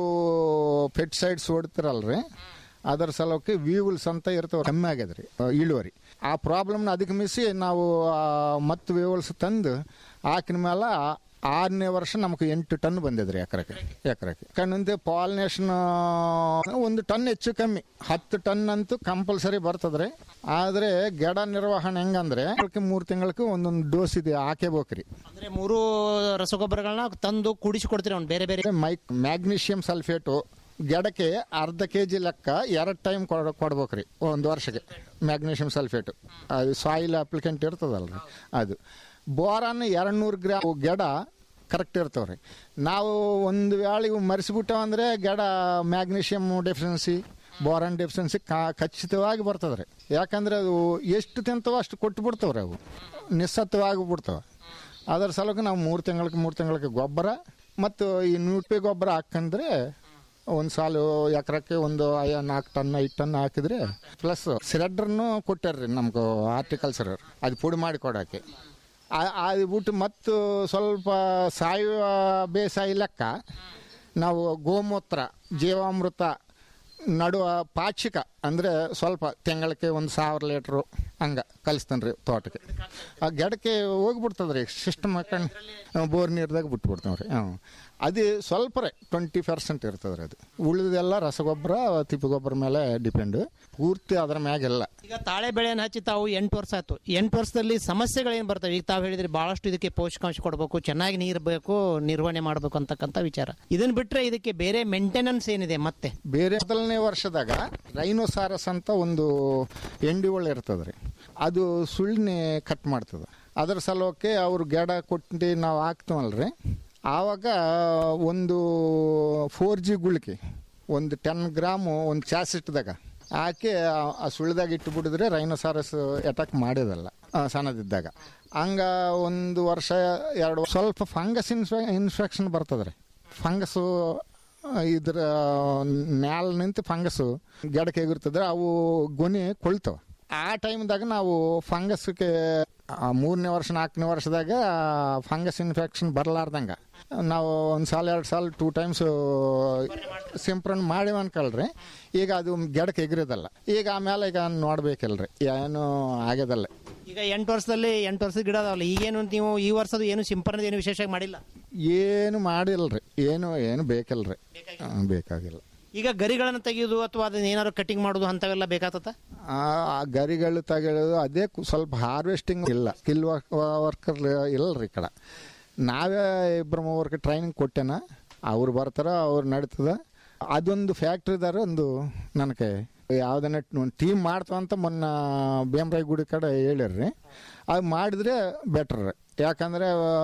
ಫೆಟ್ ಸೈಡ್ಸ್ ಹೊಡ್ತಿರಲ್ರಿ ಅದರ ಸಲುವಾಗಿ ವೀವುಲ್ಸ್ ಅಂತ ಇರ್ತವೆ ಕಮ್ಮಿ ಆಗ್ಯದ್ರಿ ಆ, ಇಳುವರಿ ಆ ಪ್ರಾಬ್ಲಮ್ನ ಅಧಿಗಮಿಸಿ ನಾವು ಆ, ಮತ್ತೆ ವೀವಲ್ಸ್ ತಂದು ಹಾಕಿನ ಮೇಲೆ ಆರನೇ ವರ್ಷ ನಮಗೆ ಎಂಟು ಟನ್ ಬಂದಿದ್ರಿ ಎಕರೆಗೆ ಎಕರೆಗೆ ಕಣ್ಣಂತೆ ಪಾಲಿನೇಷನ್ ಒಂದು ಟನ್ ಹೆಚ್ಚು ಕಮ್ಮಿ ಹತ್ತು ಟನ್ ಅಂತೂ ಕಂಪಲ್ಸರಿ ಬರ್ತದ್ರಿ ಆದ್ರೆ ಗಿಡ ನಿರ್ವಹಣೆ ಹೆಂಗಂದ್ರೆ ಮೂರು ತಿಂಗಳಿಗೆ ಒಂದೊಂದು ಡೋಸ್ ಇದೆ ಹಾಕೇಬೇಕ್ರಿ ಅಂದ್ರೆ ಮೂರು ರಸಗೊಬ್ಬರಗಳನ್ನ ತಂದು ಕುಡಿಸಿ ಕೊಡ್ತೀರಿ ಅವ್ನು ಬೇರೆ ಬೇರೆ ಮೈಕ್ ಮ್ಯಾಗ್ನೀಷಿಯಂ ಸಲ್ಫೇಟು ಗಿಡಕ್ಕೆ ಅರ್ಧ ಕೆ ಜಿ ಲೆಕ್ಕ ಎರಡು ಟೈಮ್ ಕೊಡ್ಬೇಕ್ರಿ ಒಂದು ವರ್ಷಕ್ಕೆ ಮ್ಯಾಗ್ನೀಷಿಯಂ ಸಲ್ಫೇಟು ಅದು ಸಾಯಿಲ್ ಅಪ್ಲಿಕೆಂಟ್ ಇರ್ತದಲ್ರಿ ಅದು ಬೋರಾನ್ ಎರಡು ನೂರು ಗ್ರಾಮ್ ಗಿಡ ಕರೆಕ್ಟ್ ಇರ್ತಾವ್ರಿ ನಾವು ಒಂದು ವೇಳೆ ಇವು ಮರೆಸಿಬಿಟ್ಟವಂದ್ರೆ ಗಿಡ ಮ್ಯಾಗ್ನೀಷಿಯಂ ಡೆಫಿಷಿಯನ್ಸಿ ಬೋರಾನ್ ಡೆಫಿಷಿಯನ್ಸಿ ಖಚಿತವಾಗಿ ಬರ್ತದ್ರಿ ಯಾಕಂದ್ರೆ ಅದು ಎಷ್ಟು ತಿಂತವೋ ಅಷ್ಟು ಕೊಟ್ಟು ಬಿಡ್ತಾವ್ರಿ ಅವು ನಿಸ್ಸತ್ವವಾಗಿ ಬಿಡ್ತಾವೆ ಅದರ ಸಲುವಾಗಿ ನಾವು ಮೂರು ತಿಂಗಳಿಗೆ ಮೂರು ತಿಂಗಳಿಗೆ ಗೊಬ್ಬರ ಮತ್ತು ಈ ನೂಟೆ ಗೊಬ್ಬರ ಹಾಕಂದ್ರೆ ಒಂದು ಸಾಲು ಎಕರಕ್ಕೆ ಒಂದು ಐ- ನಾಲ್ಕು ಟನ್ ಐದು ಟನ್ ಹಾಕಿದ್ರೆ ಪ್ಲಸ್ ಸಿಲಿಂಡರ್ನು ಕೊಟ್ಟಾರ್ರಿ ನಮ್ಗೆ ಹಾರ್ಟಿಕಲ್ಚರ್ ಅದು ಪುಡಿ ಮಾಡಿ ಕೊಡೋಕ್ಕೆ ಆ- ಅದು ಬಿಟ್ಟು ಮತ್ತು ಸ್ವಲ್ಪ ಸಾವಯವ ಬೇಸಾಯ ಲೆಕ್ಕ ನಾವು ಗೋಮೂತ್ರ ಜೀವಾಮೃತ ನಡುವ ಪಾಕ್ಷಿಕ ಅಂದರೆ ಸ್ವಲ್ಪ ತಿಂಗಳಿಗೆ ಒಂದು ಸಾವಿರ ಲೀಟ್ರು ಹಂಗೆ ಕಲಿಸ್ತಾನೆ ರೀ ತೋಟಕ್ಕೆ ಆ ಗಿಡಕ್ಕೆ ಹೋಗ್ಬಿಡ್ತದೆ ರೀ ಸಿಸ್ಟಮ್ ಹಾಕೊಂಡು ಬೋರ್ ನೀರ್ದಾಗ ಬಿಟ್ಬಿಡ್ತಾವೆ ರೀ ಹ್ಞೂ ಅದು ಸ್ವಲ್ಪ ರೀ ಟ್ವೆಂಟಿ ಪರ್ಸೆಂಟ್ ಇರ್ತದೆ ರೀ ಅದು ಉಳಿದೆಲ್ಲ ರಸಗೊಬ್ಬರ ತಿಪ್ಪಿ ಗೊಬ್ಬರ ಮೇಲೆ ಡಿಪೆಂಡ್ ಪೂರ್ತಿ ಅದ್ರ ಮ್ಯಾಗೆಲ್ಲ ಈಗ ತಾಳೆ ಬೆಳೆಯನ್ನು ಹಚ್ಚಿ ತಾವು ಎಂಟು ವರ್ಷ ಆಯ್ತು ಎಂಟು ವರ್ಷದಲ್ಲಿ ಸಮಸ್ಯೆಗಳೇನು ಬರ್ತವೆ ಈಗ ತಾವು ಹೇಳಿದ್ರಿ ಬಹಳಷ್ಟು ಇದಕ್ಕೆ ಪೋಷಕಾಂಶ ಕೊಡಬೇಕು ಚೆನ್ನಾಗಿ ನೀರು ಬೇಕು ನಿರ್ವಹಣೆ ಮಾಡಬೇಕು ಅಂತಕ್ಕಂಥ ವಿಚಾರ ಇದನ್ನ ಬಿಟ್ರೆ ಇದಕ್ಕೆ ಬೇರೆ ಮೇಂಟೆನೆನ್ಸ್ ಏನಿದೆ ಮತ್ತೆ ಬೇರೆ ಮೊದಲನೇ ವರ್ಷದಾಗ ರೈನೋಸಾರಸ್ ಅಂತ ಒಂದು ಎಂಡಿಗಳು ಇರ್ತದೆ ರೀ ಅದು ಸುಳ್ಳಿನೇ ಕಟ್ ಮಾಡ್ತದೆ ಅದರ ಸಲುವಕ್ಕೆ ಅವ್ರು ಗಿಡ ಕೊಟ್ಟು ನಾವು ಹಾಕ್ತೀವಲ್ರಿ ಆವಾಗ ಒಂದು ಫೋರ್ ಜಿ ಗುಳಿಕೆ ಒಂದು ಟೆನ್ ಗ್ರಾಮು ಒಂದು ಚಾಸಿಟ್ದಾಗ ಹಾಕಿ ಆ- ಆ ಸುಳ್ಳಿದಾಗ ಇಟ್ಟು ಬಿಡಿದ್ರೆ ರೈನೋಸಾರಸ್ ಅಟ್ಯಾಕ್ ಮಾಡಿದಲ್ಲ ಆ, ಸಣ್ಣದಿದ್ದಾಗ ಹಂಗ ಒಂದು ವರ್ಷ ಎರಡು ಸ್ವಲ್ಪ ಫಂಗಸ್ ಇನ್ಫೆ ಇನ್ಫೆಕ್ಷನ್ ಬರ್ತದೆ ರೀ ಫಂಗಸ್ಸು ಇದ್ರ ನ್ಯಾಲ್ ನಿಂತು ಫಂಗಸ್ಸು ಗಿಡಕ್ಕೆ ಎಗಿರ್ತದ್ರೆ ಅವು ಗೊನೆ ಕೊಳ್ತವೆ ಆ ಟೈಮ್ದಾಗ ನಾವು ಫಂಗಸ್ಗೆ ಮೂರನೇ ವರ್ಷ ನಾಲ್ಕನೇ ವರ್ಷದಾಗ ಫಂಗಸ್ ಇನ್ಫೆಕ್ಷನ್ ಬರಲಾರ್ದಂಗೆ ನಾವು ಒಂದು ಸಾಲ ಎರಡು ಸಾಲ ಟೂ ಟೈಮ್ಸ್ ಸಿಂಪರಣೆ ಮಾಡಿವ ಅನ್ಕೊಳ್ರಿ ಈಗ ಅದು ಗಿಡಕ್ಕೆ ಎಗಿರೋದಲ್ಲ ಈಗ ಆಮೇಲೆ ಈಗ ನೋಡ್ಬೇಕಲ್ರಿ ಏನು ಆಗ್ಯದಲ್ಲ ಈಗ ಎಂಟು ವರ್ಷದಲ್ಲಿ ಎಂಟು ವರ್ಷದ ಗಿಡ ಅದಾವಲ್ಲ ಈಗೇನು ನೀವು ಈ ವರ್ಷದ ಏನು ಸಿಂಪರಣೆ ಏನು ವಿಶೇಷವಾಗಿ ಮಾಡಿಲ್ಲ ಏನು ಮಾಡಿಲ್ರಿ ಏನು ಏನು ಬೇಕಲ್ರಿ ಹ್ಮ್, ಬೇಕಾಗಿಲ್ಲ ಈಗ ಗರಿಗಳನ್ನು ತೆಗೆಯೋದು ಅಥವಾ ಅದನ್ನ ಏನಾದ್ರು ಕಟಿಂಗ್ ಮಾಡೋದು ಅಂಥವೆಲ್ಲ ಬೇಕಾಗ್ತದ ಆ ಆ ಗರಿಗಳು ತಗೊಳ್ಳೋದು ಅದೇ ಕು- ಸ್ವಲ್ಪ ಹಾರ್ವೆಸ್ಟಿಂಗ್ ಇಲ್ಲ ಸ್ಕಿಲ್ ವರ್ಕರ್ ಇಲ್ಲರಿ ಈ ಕಡೆ ನಾವೇ ಇಬ್ಬರು ಮೂವರ್ಗೆ ಟ್ರೈನಿಂಗ್ ಕೊಟ್ಟೆನ ಅವ್ರು ಬರ್ತಾರ ಅವ್ರು ನಡೀತದ ಅದೊಂದು ಫ್ಯಾಕ್ಟ್ರಿದಾರ ಒಂದು ನನಗೆ ಯಾವ್ದನ್ನ ಟೀಮ್ ಮಾಡ್ತಾವಂತ ಮೊನ್ನ ಬೇಂಬ್ರಾಯಿ ಗುಡಿ ಕಡೆ ಹೇಳಿರ್ರಿ ಅದು ಮಾಡಿದ್ರೆ ಬೆಟ್ರ್ ಯಾಕಂದ್ರೆ